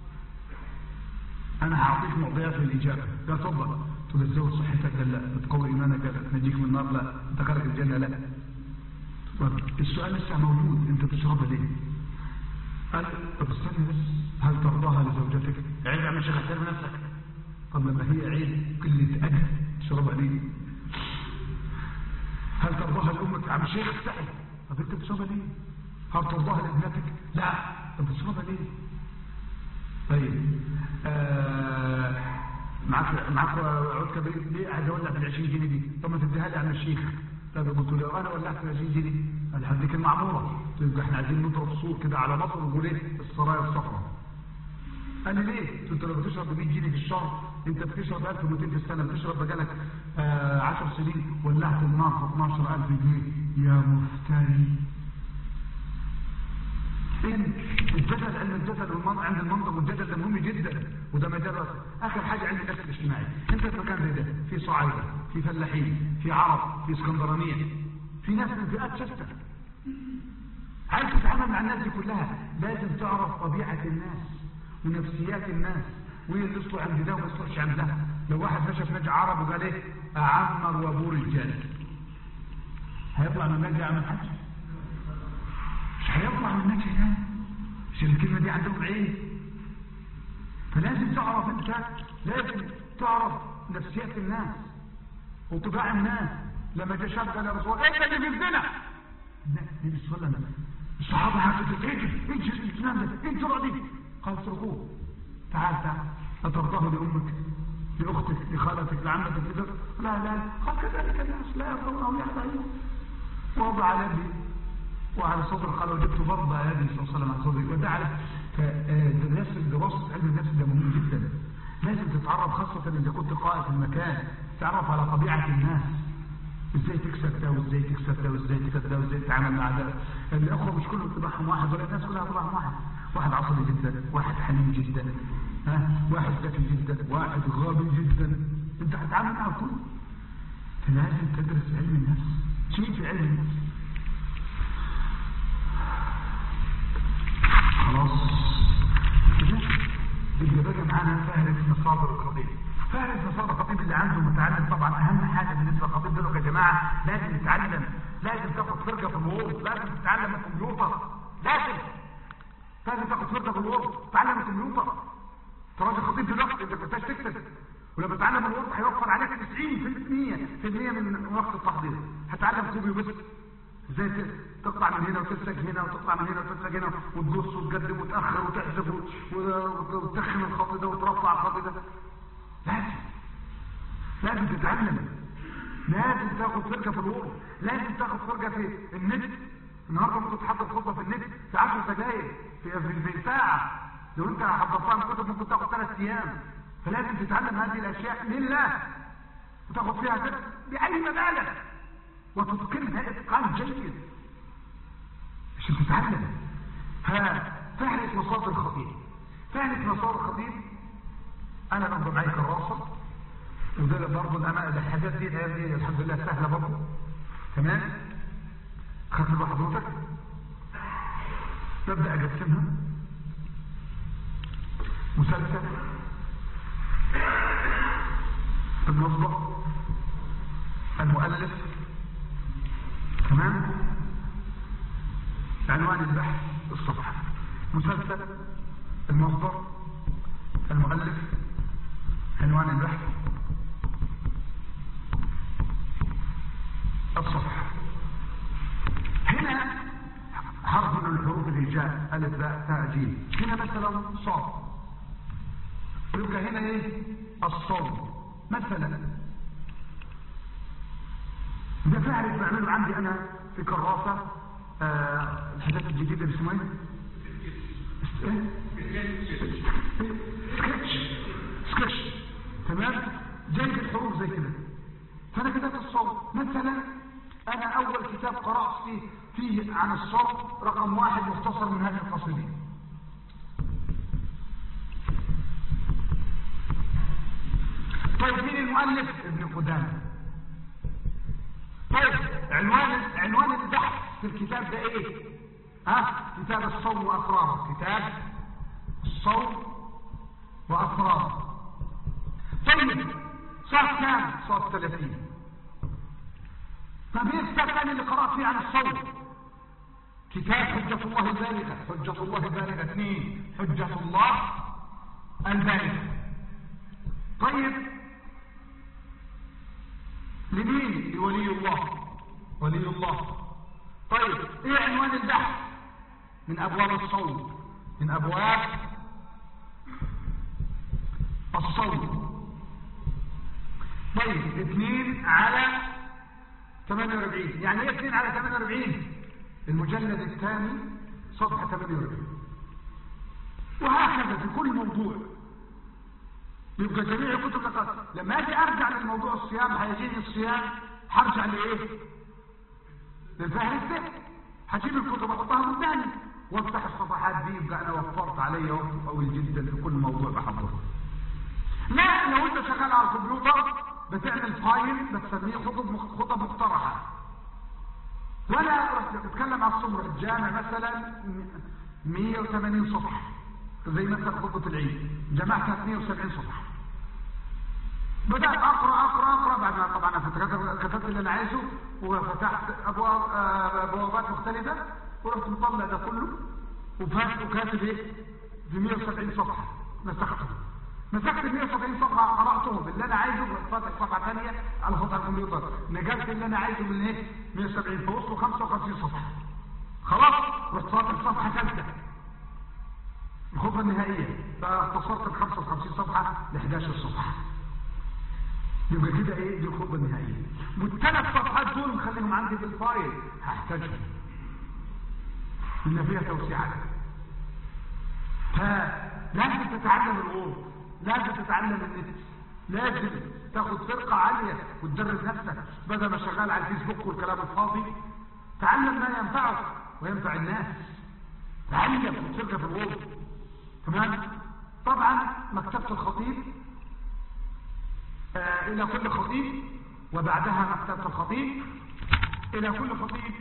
انا هعطيك معطيات للاجابه قال اتفضل قلت له تزود صحتك قال لا بتقوي ايمانك قال تنجيك من النار لا تدخلك الجنه لا طب السؤال لسه موجود انت بتشربها ليه قال طب استنى بس هل ترضاها لزوجتك عيب يا عم الشيخ احترم نفسك طب لما هي عيب قله ادب تشربها ليه هل ترضاها لامك يا عم الشيخ استحي طب انت بتشربها ليه هل ترضاها لابنتك لا طب بتشربها ليه طيب آه معاك معاك عود كبير ليه قاعد اولع بال 20 جنيه دي طب ما تديها لي يا عم الشيخ طب قلت له انا ولعت بال 20 جنيه قال هديك المعموره قلت له احنا عايزين نضرب صور كده على مصر ونقول ايه السرايا الصفراء قال لي ليه؟ قلت له لو بتشرب ب 100 جنيه في الشهر انت بتشرب 1200 في السنه بتشرب بقالك آه 10 سنين ولعت النار في 12000 جنيه يا مفتري فين الجدل علم الجدل والمنطق عند المنطق والجدل ده مهم جدا وده مجال راسي. اخر حاجه علم النفس الاجتماعي انت في مكان زي ده في صعايده في فلاحين في عرب في اسكندرانيه في ناس من فئات شتى عايز تتعامل مع الناس دي كلها لازم تعرف طبيعه الناس ونفسيات الناس وايه اللي يصلح عند ده وما يصلحش عند ده لو واحد مشى في نجع عرب وقال ايه اعمر وابور رجال هيطلع من نجع عامل حاجه مش هيطلع من نجع ده عشان الكلمه دي عندهم عين فلازم تعرف انت لازم تعرف نفسيات الناس وطباع الناس لما جه شاب قال يا رسول الله انت اللي في الزنا النبي صلى الله عليه وسلم الصحابه عاشوا اجي اجي الاسلام ده انت راضي قال اتركوه تعال تعال اترضاه لامك لاختك لخالتك لعمتك لذلك لا لا قال كذلك الناس لا يرضونه يحتاجون وضع يدي وعلى صدر قال وجبت فرض يدي صلى الله عليه وسلم على صدري وده على فدراسه دراسه علم النفس ده مهم جدا لازم تتعرف خاصه اذا كنت قائد في المكان تعرف على طبيعه الناس ازاي تكسب ده وازاي تكسب ده وازاي تكسب ده وازاي تتعامل مع ده الاخوه مش كلهم طباعهم واحد ولا الناس كلها طباعهم واحد واحد عصبي جدا واحد حنين جدا ها واحد ذكي جدا واحد غابي جدا انت هتتعامل مع الكل فلازم تدرس علم النفس شيء في علم النفس خلاص كده يبقى بقى معانا فهرس مصادر الخطيب فهرس مصادر الخطيب اللي عنده متعلم طبعا اهم حاجه بالنسبه للخطيب دول يا جماعه لازم يتعلم لازم تاخد فرقه في الوورد لازم تتعلم الكمبيوتر لازم لازم تاخد فرقه في الوورد تتعلم الكمبيوتر تراجع خطيب دلوقتي انت محتاج تكتب ولما تتعلم الوورد هيوفر عليك 90% في المية من وقت التحضير هتعلم كوبي وبس ازاي تطلع من هنا وتسلك هنا وتطلع من هنا وتسلك هنا وتقص وتقدم وتاخر وتحذف وتدخن الخط ده وترفع الخط ده لازم لازم تتعلم لازم تاخد فرقه في الوقت لازم تاخد فرقه في النت النهارده ممكن تحضر خطبه في النت في 10 دقائق في في ساعه لو انت حضرتها من كتب ممكن تاخد ثلاث ايام فلازم تتعلم هذه الاشياء لله وتاخد فيها درس باي مبالغ وتتقنها اتقان جيد عشان تتعلم ها فهرس مصادر الخطيب فهرس مصادر الخطيب انا برضه معايا كراسه وده برضه الامانه الحاجات دي الايام دي الحمد لله سهله برضه تمام خدت بقى حضرتك نبدا اقسمها مسلسل المصدر المؤلف تمام عنوان البحث الصفحة مسلسل المصدر المؤلف عنوان البحث الصفحة هنا حرف من الحروف الهجاء ألف باء تاء جيم هنا مثلا صاد يبقى هنا ايه الصوم مثلا ده فعل بعمله عندي انا في كراسة آه الحاجات الجديدة اللي اسمها ايه سكتش سكتش تمام جايب الحروف زي عن الصوم رقم واحد مختصر من هذه القصيدة طيب مين المؤلف ابن قدامة طيب عنوان عنوان البحث في الكتاب ده ايه ها كتاب الصوم واسراره كتاب الصوم واسراره طيب صار كام صار 30 طب ايه الكتاب الثاني اللي قرات فيه عن الصوم كتاب حجة الله البالغة حجة الله البالغة اثنين حجة الله البالغة طيب لمين لولي الله ولي الله طيب ايه عنوان البحث من ابواب الصوم من ابواب الصوم طيب اثنين على 48 يعني ايه اثنين على 48 المجلد الثاني صفحة 48 وهكذا في كل موضوع يبقى جميع كتب لقد لما اجي ارجع للموضوع الصيام هيجيني الصيام هرجع لايه للفهرس ده هجيب الكتب احطها قدامي وافتح الصفحات دي يبقى انا وفرت عليا وقت طويل جدا في كل موضوع بحضره لا لو انت شغال على الكمبيوتر بتعمل فايل بتسميه خطب خطب مقترحه ولا بتتكلم على الصبر الجامع مثلا 180 صفحه زي مثلا خطبه العيد جمعتها 170 صفحه بدات اقرا اقرا اقرا بعد ما طبعا انا كتبت اللي انا عايزه وفتحت ابواب بوابات مختلفه ورحت مطلع ده كله وكاتب ايه في 170 صفحه نسخته مسكت 170 صفحه قراتهم اللي انا عايزه فاتح صفحه ثانيه على خط الكمبيوتر نقلت اللي انا عايزه من ايه 170 فوصلوا 55 صفحه خلاص رحت فاتح صفحه ثالثه الخطوه النهائيه فاختصرت ال 55 صفحه ل 11 صفحه يبقى كده ايه دي الخطوه النهائيه والثلاث صفحات دول مخليهم عندي في الفايل هحتاجهم لان فيها توسيعات فلازم تتعلم الامور لازم تتعلم النت لازم تاخد فرقة عالية وتدرب نفسك بدل ما شغال على الفيسبوك والكلام الفاضي تعلم ما ينفعك وينفع الناس تعلم وتفرقة في الوضع تمام طبعا مكتبة الخطيب آه الى كل خطيب وبعدها مكتبة الخطيب الى كل خطيب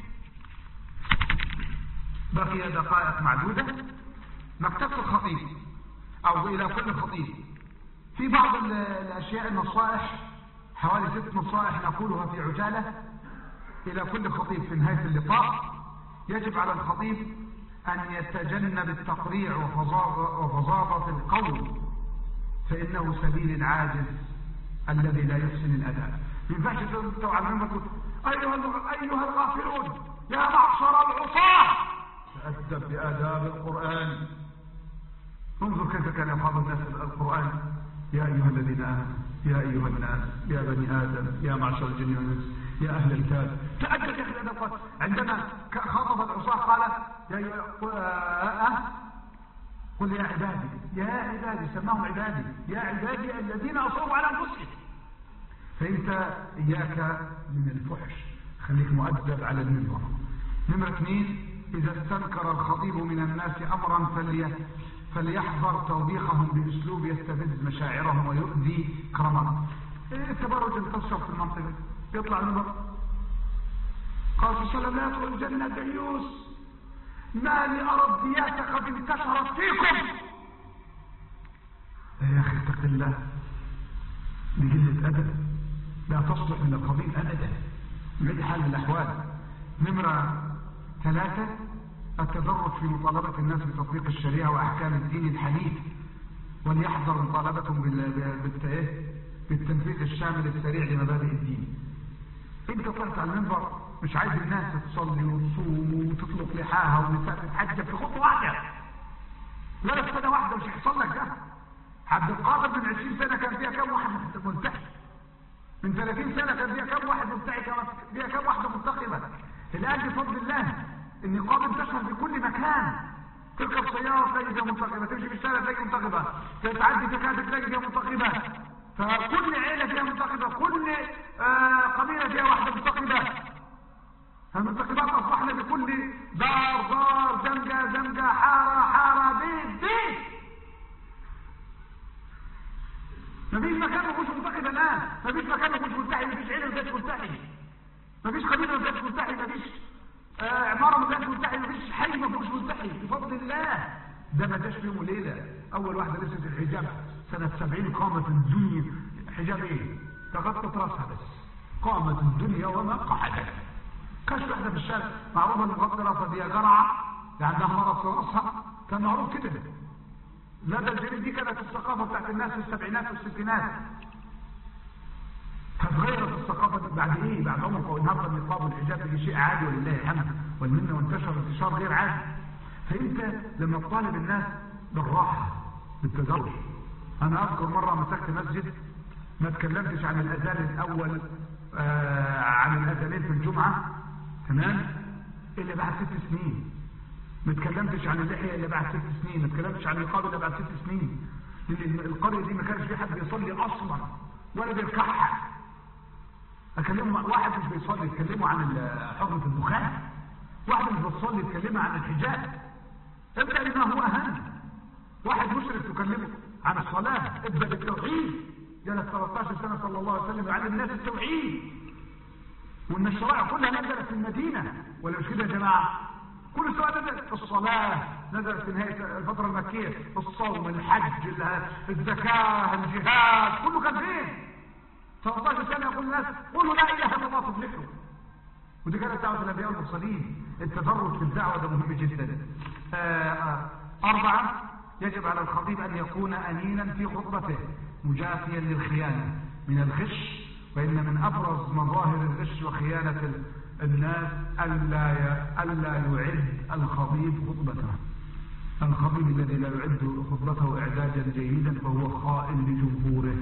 بقي دقائق معدودة مكتبة الخطيب او الى كل خطيب في بعض الاشياء النصائح حوالي ست نصائح نقولها في عجالة الى كل خطيب في نهاية اللقاء يجب على الخطيب ان يتجنب التقريع وفظاظة القول فانه سبيل العاجز الذي لا يحسن الاداء ما ينفعش تقول على المنبر ايها ايها الغافلون يا معشر العصاة تأدب بآداب القرآن انظر كيف كان يقال الناس القرآن يا أيها الذين آمنوا يا أيها الناس يا بني آدم يا معشر الجن والإنس يا أهل الكتاب تأدب يا أخي عندما خاطب العصاة قال يا أيها قل يا عبادي يا عبادي سماهم عبادي يا عبادي الذين أصروا على أنفسهم فأنت إياك من الفحش خليك مؤدب على المنبر نمرة اثنين إذا استنكر الخطيب من الناس أمرا فلي فليحذر توبيخهم بأسلوب يستفز مشاعرهم ويؤذي كرامتهم التبرج انتشر في المنطقة يطلع المنبر قال صلى الله عليه وسلم لا يدخل الجنة ديوس ما لي أرى الدياسة قد انتشرت فيكم يا أخي اتق الله بقلة أدب لا تصلح من الخطيب أبدا بأي حال من الأحوال نمرة ثلاثة التدرج في مطالبة الناس بتطبيق الشريعة وأحكام الدين الحنيف وليحذر مطالبتهم بالتنفيذ الشامل السريع لمبادئ الدين انت طلعت على المنبر مش عايز الناس تصلي وتصوم وتطلق لحاها والنساء تتحجب في خطوة واحدة ولا في سنة واحدة مش هيحصل لك ده عبد القادر من 20 سنة كان فيها كم واحد منتهي من 30 سنة كان فيها كم واحد منتهي كان فيها كم واحدة منتقبة الآن بفضل الله النقاب انتشر في كل مكان تركب سيارة تلاقي فيها منتقبة تمشي في الشارع تلاقي منتقبة تعدي تكاتك تلاقي فيها منتقبة فكل عيلة فيها منتقبة كل آه قبيلة فيها واحدة منتقبة المنتخبات اصبحنا بكل دار دار زنقة زنقة حارة حارة بيت بيت مفيش مكان ما فيهوش منتخب الان مفيش مكان ما فيهوش ملتحي مفيش عيله ما فيهاش ملتحي مفيش قبيله ما فيهاش ملتحي مفيش آه عماره ما فيهاش ملتحي مفيش حي ما فيهوش ملتحي بفضل الله ده ما جاش في يوم وليله اول واحده لبست الحجاب سنه 70 قامت الدنيا حجاب ايه تغطت راسها بس قامت الدنيا وما قعدت كانش واحده في الشارع معروفه ان مغطي راسها دي جرعه عندها مرض في راسها كان معروف كده لا ده الجريد دي كانت الثقافه بتاعت الناس في السبعينات والستينات تتغيرت الثقافه دي بعد ايه بعد عمر والنهارده النقاب والحجاب دي شيء عادي ولله الحمد والمنه وانتشر انتشار غير عادي فانت لما تطالب الناس بالراحه بالتدرج انا اذكر مره مسكت مسجد ما تكلمتش عن الاذان الاول آه عن الاذانين في الجمعه تمام الا بعد ست سنين ما تكلمتش عن اللحيه الا بعد ست سنين ما تكلمتش عن النقاب الا بعد ست سنين لان القريه دي ما كانش في حد بيصلي اصلا ولا بيركعها اكلمه واحد مش بيصلي يتكلموا عن حرمه الدخان واحد مش بيصلي يتكلموا عن الحجاب ابدا بما هو اهم واحد مشرك تكلمه عن الصلاه ابدا بالتوحيد جلس 13 سنه صلى الله عليه وسلم يعلم الناس التوحيد وان الشرائع كلها نزلت في المدينه ولا مش كده يا جماعه كل سواء نزلت في الصلاة نزلت في نهاية الفترة المكية الصوم الحج الزكاة الجهاد كله كان فين 13 سنة يقول الناس قولوا لا إله إلا الله تفلحوا ودي كانت دعوة الأنبياء والمرسلين التدرج في الدعوة ده مهم جدا آآ أربعة يجب على الخطيب أن يكون أمينا في خطبته مجافيا للخيانة من الغش وإن من أبرز مظاهر الغش وخيانة الناس ألا ألا يعد الخطيب خطبته الخطيب الذي لا يعد خطبته إعدادا جيدا فهو خائن لجمهوره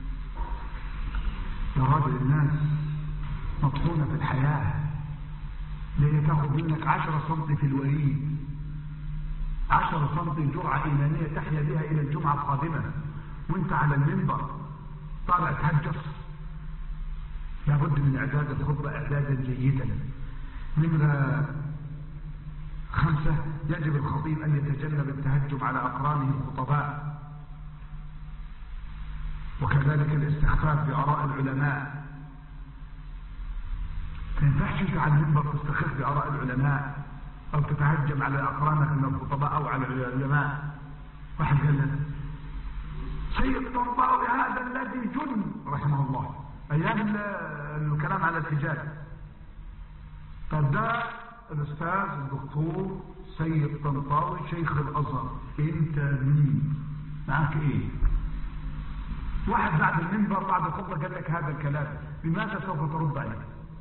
يا راجل الناس مبطونة في الحياة لأن تاخذ منك عشرة سم في الوريد عشرة سم جرعة إيمانية تحيا بها إلى الجمعة القادمة وانت على المنبر طالع تهجص لابد من إعداد الخطبة إعدادا جيدا نمرة خمسة يجب الخطيب أن يتجنب التهجم على أقرانه الخطباء وكذلك الاستخفاف بآراء العلماء ما ينفعش انت على المنبر تستخف بآراء العلماء أو تتهجم على أقرانك من الخطباء أو على العلماء واحد قال لك سيد طنطاوي هذا الذي جن رحمه الله أيام الكلام على الحجاب طب ده الأستاذ الدكتور سيد طنطاوي شيخ الأزهر أنت مين؟ معك إيه؟ واحد بعد المنبر بعد الخطبة قال لك هذا الكلام بماذا سوف ترد عليه؟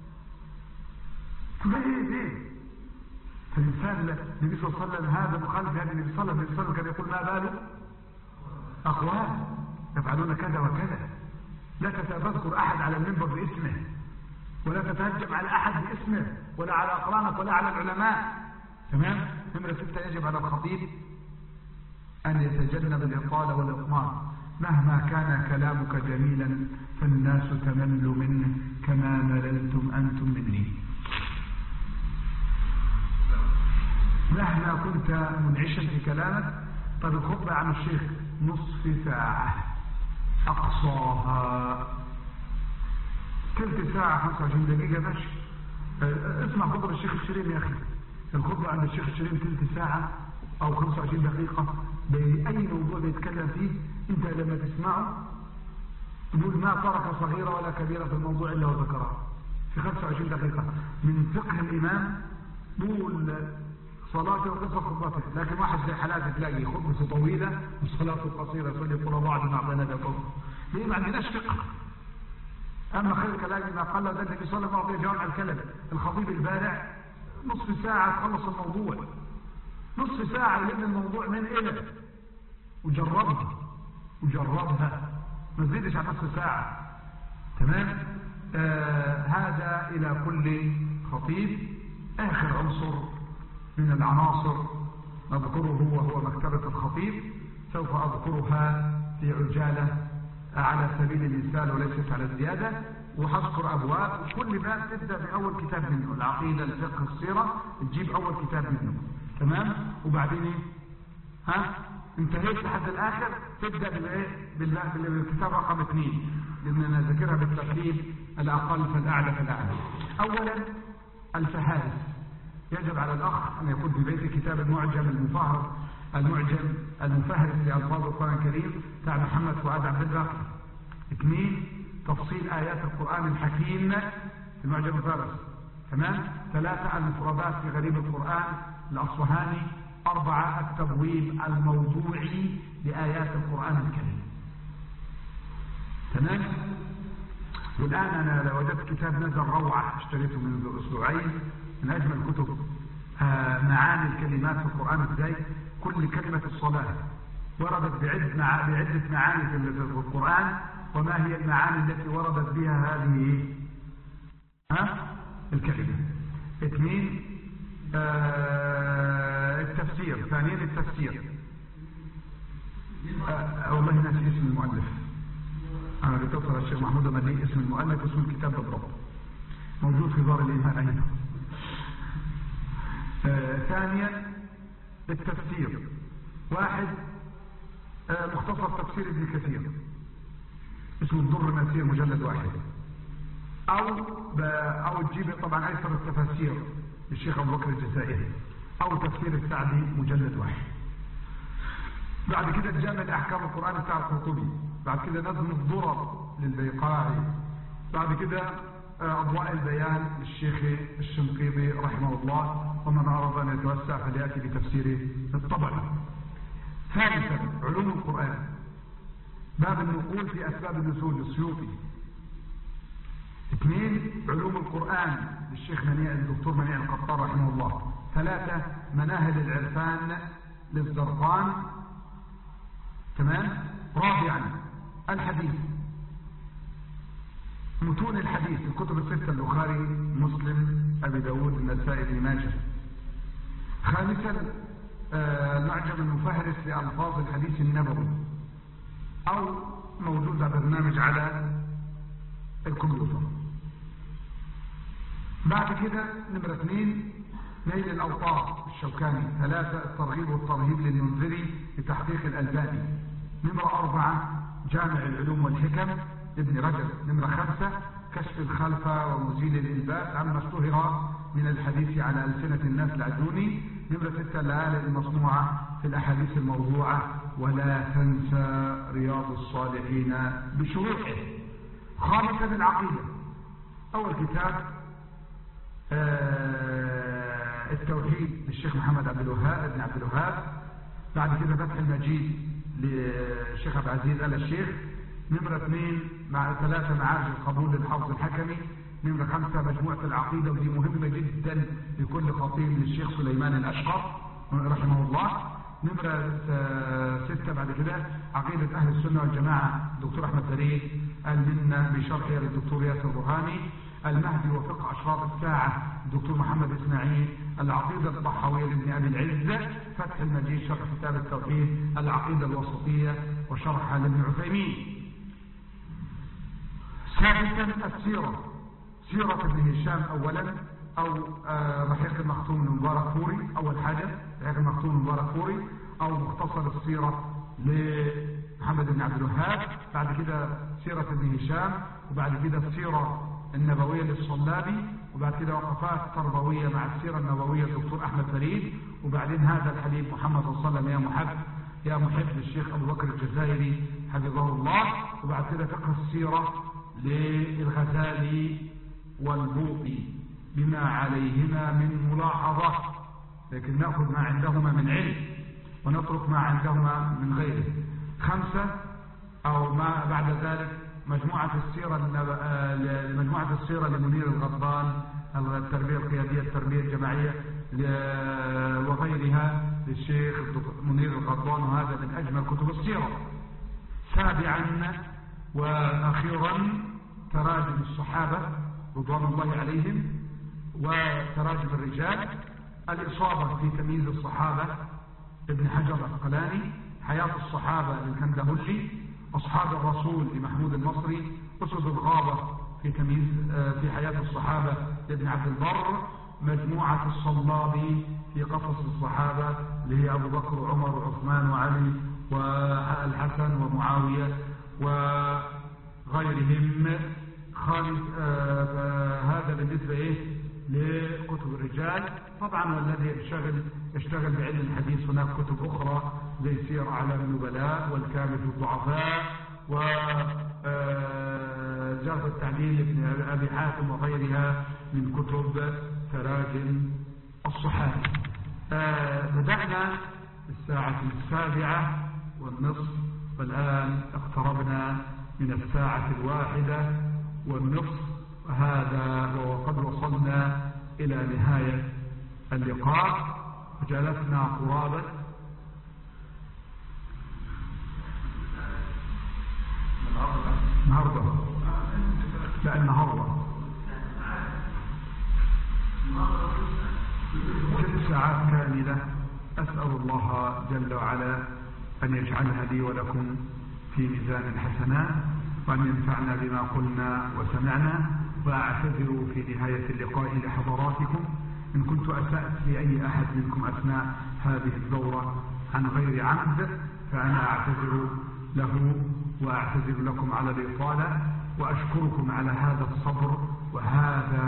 ليه ليه؟ فالإنسان النبي صلى الله عليه وسلم هذا مخالف هذا النبي صلى الله عليه وسلم كان يقول ما باله؟ أقوال يفعلون كذا وكذا لا تذكر أحد على المنبر باسمه ولا تتهجم على أحد باسمه ولا على أقرانك ولا على العلماء تمام نمرة ستة يجب على الخطيب أن يتجنب الإطالة والإطمار مهما كان كلامك جميلا فالناس تمل منه كما مللتم أنتم مني مهما كنت منعشا في كلامك طب الخطبة عن الشيخ نصف ساعة أقصاها تلت ساعة 25 دقيقة ماشي اسمع خطبة الشيخ الشريم يا أخي الخطبة عند الشيخ الشريم تلت ساعة أو 25 دقيقة بأي موضوع بيتكلم فيه أنت لما تسمعه تقول ما ترك صغيرة ولا كبيرة في الموضوع إلا وذكرها في 25 دقيقة من فقه الإمام طول صلاته وقصة خطبته لكن واحد زي حالاتي تلاقي خطبته طويلة وصلاته قصيرة يصلي قرى بعض مع بين هذا ليه ما عندناش فقه أما خير كلام ما قال ده النبي صلى الله عليه وسلم جوامع الكلم الخطيب البارع نصف ساعة تخلص الموضوع نصف ساعة يلم الموضوع من إلى وجربها وجربها ما تزيدش عن نصف ساعة تمام آه هذا إلى كل خطيب آخر عنصر من العناصر أذكره وهو مكتبة الخطيب سوف أذكرها في عجالة على سبيل المثال وليست على الزيادة وهذكر ابواب وكل باب تبدا باول كتاب منه العقيده الفقه السيره تجيب اول كتاب منه تمام وبعدين ايه ها انتهيت لحد الاخر تبدا بالايه بال- بالكتاب رقم اثنين لان انا ذاكرها بالترتيب الاقل فالاعلى فالاعلى اولا الفهارس يجب على الاخ ان يكون في بيته كتاب المعجم المفهر المعجم المفهرس لالفاظ القران الكريم بتاع محمد فؤاد عبد الباقي اثنين تفصيل ايات القران الحكيم في المعجم الفارس تمام ثلاثه المفردات في غريب القران الاصفهاني اربعه التبويب الموضوعي لايات القران الكريم تمام والآن أنا لو وجدت كتاب نزل روعة اشتريته من أسبوعين من أجمل كتب آه، معاني الكلمات في القرآن ازاي كل كلمة الصلاة وردت بعد مع... بعدة معاني في في القرآن وما هي المعاني التي وردت بها هذه ها الكلمة اثنين آه، التفسير ثانيا التفسير آه، والله ناسي اسم المؤلف أنا بتصل الشيخ محمود مدي اسم المؤلف اسم الكتاب بالضبط موجود في دار الإيمان أيضا آه ثانيا التفسير واحد آه مختصر تفسير ابن كثير اسمه الضر المسير مجلد واحد أو ب... أو تجيب طبعا أيسر التفاسير للشيخ أبو بكر الجزائري أو تفسير السعدي مجلد واحد بعد كده الجامع لأحكام القرآن بتاع القرطبي بعد كده نظم الضرر للبيقاعي بعد كده آه، أضواء البيان للشيخ الشنقيطي رحمه الله ومن أراد أن يتوسع فليأتي بتفسيره الطبري ثالثا علوم القرآن باب النقول في أسباب النزول للسيوطي اثنين علوم القرآن للشيخ منيع الدكتور منيع القطار رحمه الله ثلاثة مناهل العرفان للزرقان تمام رابعا الحديث متون الحديث الكتب الستة البخاري مسلم أبي داود النسائي بن ماجه خامسا آه، المعجم المفهرس لألفاظ الحديث النبوي أو موجود برنامج على الكمبيوتر بعد كده نمرة اثنين نيل الأوطار الشوكاني ثلاثة الترغيب والترهيب للمنذري لتحقيق الألباني نمرة أربعة جامع العلوم والحكم ابن رجب نمرة خمسة كشف الخلفة ومزيل الإلباس عما اشتهر من الحديث على ألسنة الناس العدوني نمرة ستة الليالي المصنوعة في الأحاديث الموضوعة ولا تنسى رياض الصالحين بشروحه خامسا العقيدة أول كتاب آه، التوحيد للشيخ محمد عبد الوهاب ابن عبد الوهاب بعد كده فتح المجيد للشيخ عبد العزيز ال الشيخ نمرة اثنين مع ثلاثة معارج القبول للحافظ الحكمي نمرة خمسة مجموعة العقيدة ودي مهمة جدا لكل خطيب للشيخ سليمان الأشقر رحمه الله نمرة آه، ستة بعد كده عقيدة أهل السنة والجماعة الدكتور أحمد فريد المنة بشرحها للدكتور ياسر برهاني المهدي وفقه أشراط الساعة الدكتور محمد إسماعيل العقيدة الطحاوية لابن أبي العز فتح المجيد شرح كتاب التوحيد العقيدة الوسطية وشرحها لابن عثيمين ثالثا السيرة سيرة ابن هشام أولا أو آه، رحيق المختوم المبارك فوري أول حاجة رحيق المختوم المبارك فوري أو مختصر السيرة لمحمد بن عبد الوهاب بعد كده سيرة ابن هشام وبعد كده السيرة النبوية للصلابي وبعد كده وقفات تربوية مع السيرة النبوية للدكتور أحمد فريد وبعدين هذا الحبيب محمد صلى الله عليه وسلم يا محب يا محب للشيخ أبو بكر الجزائري حفظه الله وبعد كده فقه السيرة للغزالي والبوطي بما عليهما من ملاحظة لكن نأخذ ما عندهما من علم ونترك ما عندهما من غيره خمسة أو ما بعد ذلك مجموعة السيرة النب- آه، مجموعة السيرة لمنير الغضبان التربية القيادية التربية الجماعية ل- وغيرها للشيخ الدكتور منير الغضبان وهذا من أجمل كتب السيرة سابعا وأخيرا تراجم الصحابة رضوان الله عليهم وتراجم الرجال الإصابة في تمييز الصحابة ابن حجر العسقلاني حياة الصحابة للكندهلي أصحاب الرسول لمحمود المصري أسد الغابة في تمييز في حياة الصحابة لابن عبد البر مجموعة الصلابي في قصص الصحابة اللي هي أبو بكر وعمر وعثمان وعلي والحسن ومعاوية وغيرهم خامس هذا بالنسبة إيه لكتب الرجال طبعا والذي يشتغل يشتغل بعلم الحديث هناك كتب أخرى زي سير أعلام النبلاء والكامل في الضعفاء و جرح التعديل ابن أبي حاتم وغيرها من كتب تراجم الصحابة بدأنا الساعة السابعة والنصف والآن اقتربنا من الساعة الواحدة والنصف هذا وقد وصلنا إلى نهاية اللقاء وجلسنا قرابة النهارده لا النهارده ست ساعات كاملة أسأل الله جل وعلا أن يجعلها لي ولكم في ميزان الحسنات وأن ينفعنا بما قلنا وسمعنا وأعتذر في نهاية اللقاء لحضراتكم إن كنت أسأت لأي أحد منكم أثناء هذه الدورة عن غير عمد فأنا أعتذر له وأعتذر لكم على الإطالة وأشكركم على هذا الصبر وهذا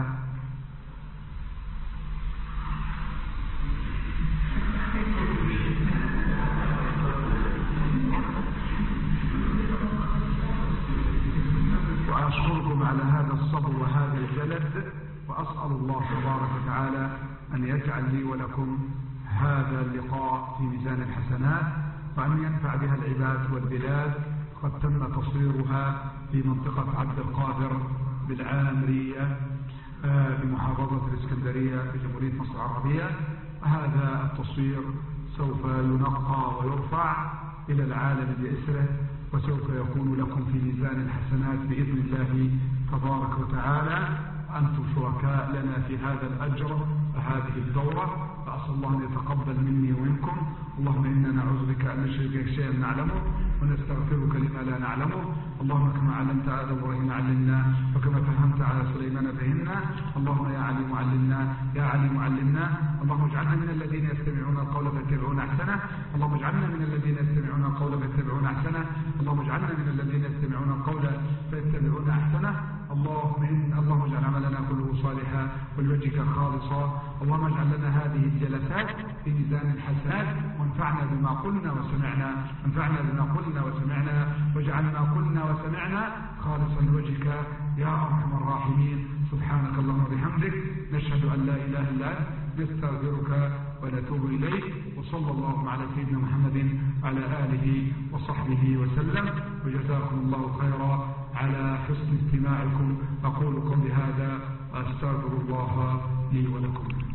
وأشكركم على هذا الصبر وهذا الجلد وأسأل الله تبارك وتعالى أن يجعل لي ولكم هذا اللقاء في ميزان الحسنات وأن ينفع بها العباد والبلاد قد تم تصويرها في منطقة عبد القادر بالعامرية بمحافظة الإسكندرية في جمهورية مصر العربية هذا التصوير سوف ينقى ويرفع إلى العالم بإسره وسوف يكون لكم في ميزان الحسنات بإذن الله تبارك وتعالى أنتم شركاء لنا في هذا الأجر هذه الدورة فأسأل الله أن يتقبل مني ومنكم اللهم إنا نعوذ بك أن نشرك شيئا نعلمه ونستغفرك لما لا نعلمه اللهم كما علمت على إبراهيم علمنا وكما فهمت على سليمان فهمنا اللهم يا عليم علمنا يا عليم علمنا اللهم اجعلنا من الذين يستمعون القول فيتبعون أحسنه اللهم اجعلنا من الذين يستمعون القول فيتبعون أحسنه اللهم اجعلنا من الذين يستمعون القول فيتبعون أحسنه اللهم إن اللهم اجعل عملنا كله صالحا ولوجهك خالصا اللهم اجعل لنا هذه الجلسات في ميزان الحسنات وانفعنا بما قلنا وسمعنا وانفعنا بما قلنا وسمعنا واجعلنا قلنا وسمعنا خالصا لوجهك يا ارحم الراحمين سبحانك اللهم وبحمدك نشهد ان لا اله الا انت نستغفرك ونتوب اليك وصلى الله على سيدنا محمد على اله وصحبه وسلم وجزاكم الله خيرا على حسن استماعكم أقول قولي هذا وأستغفر الله لي ولكم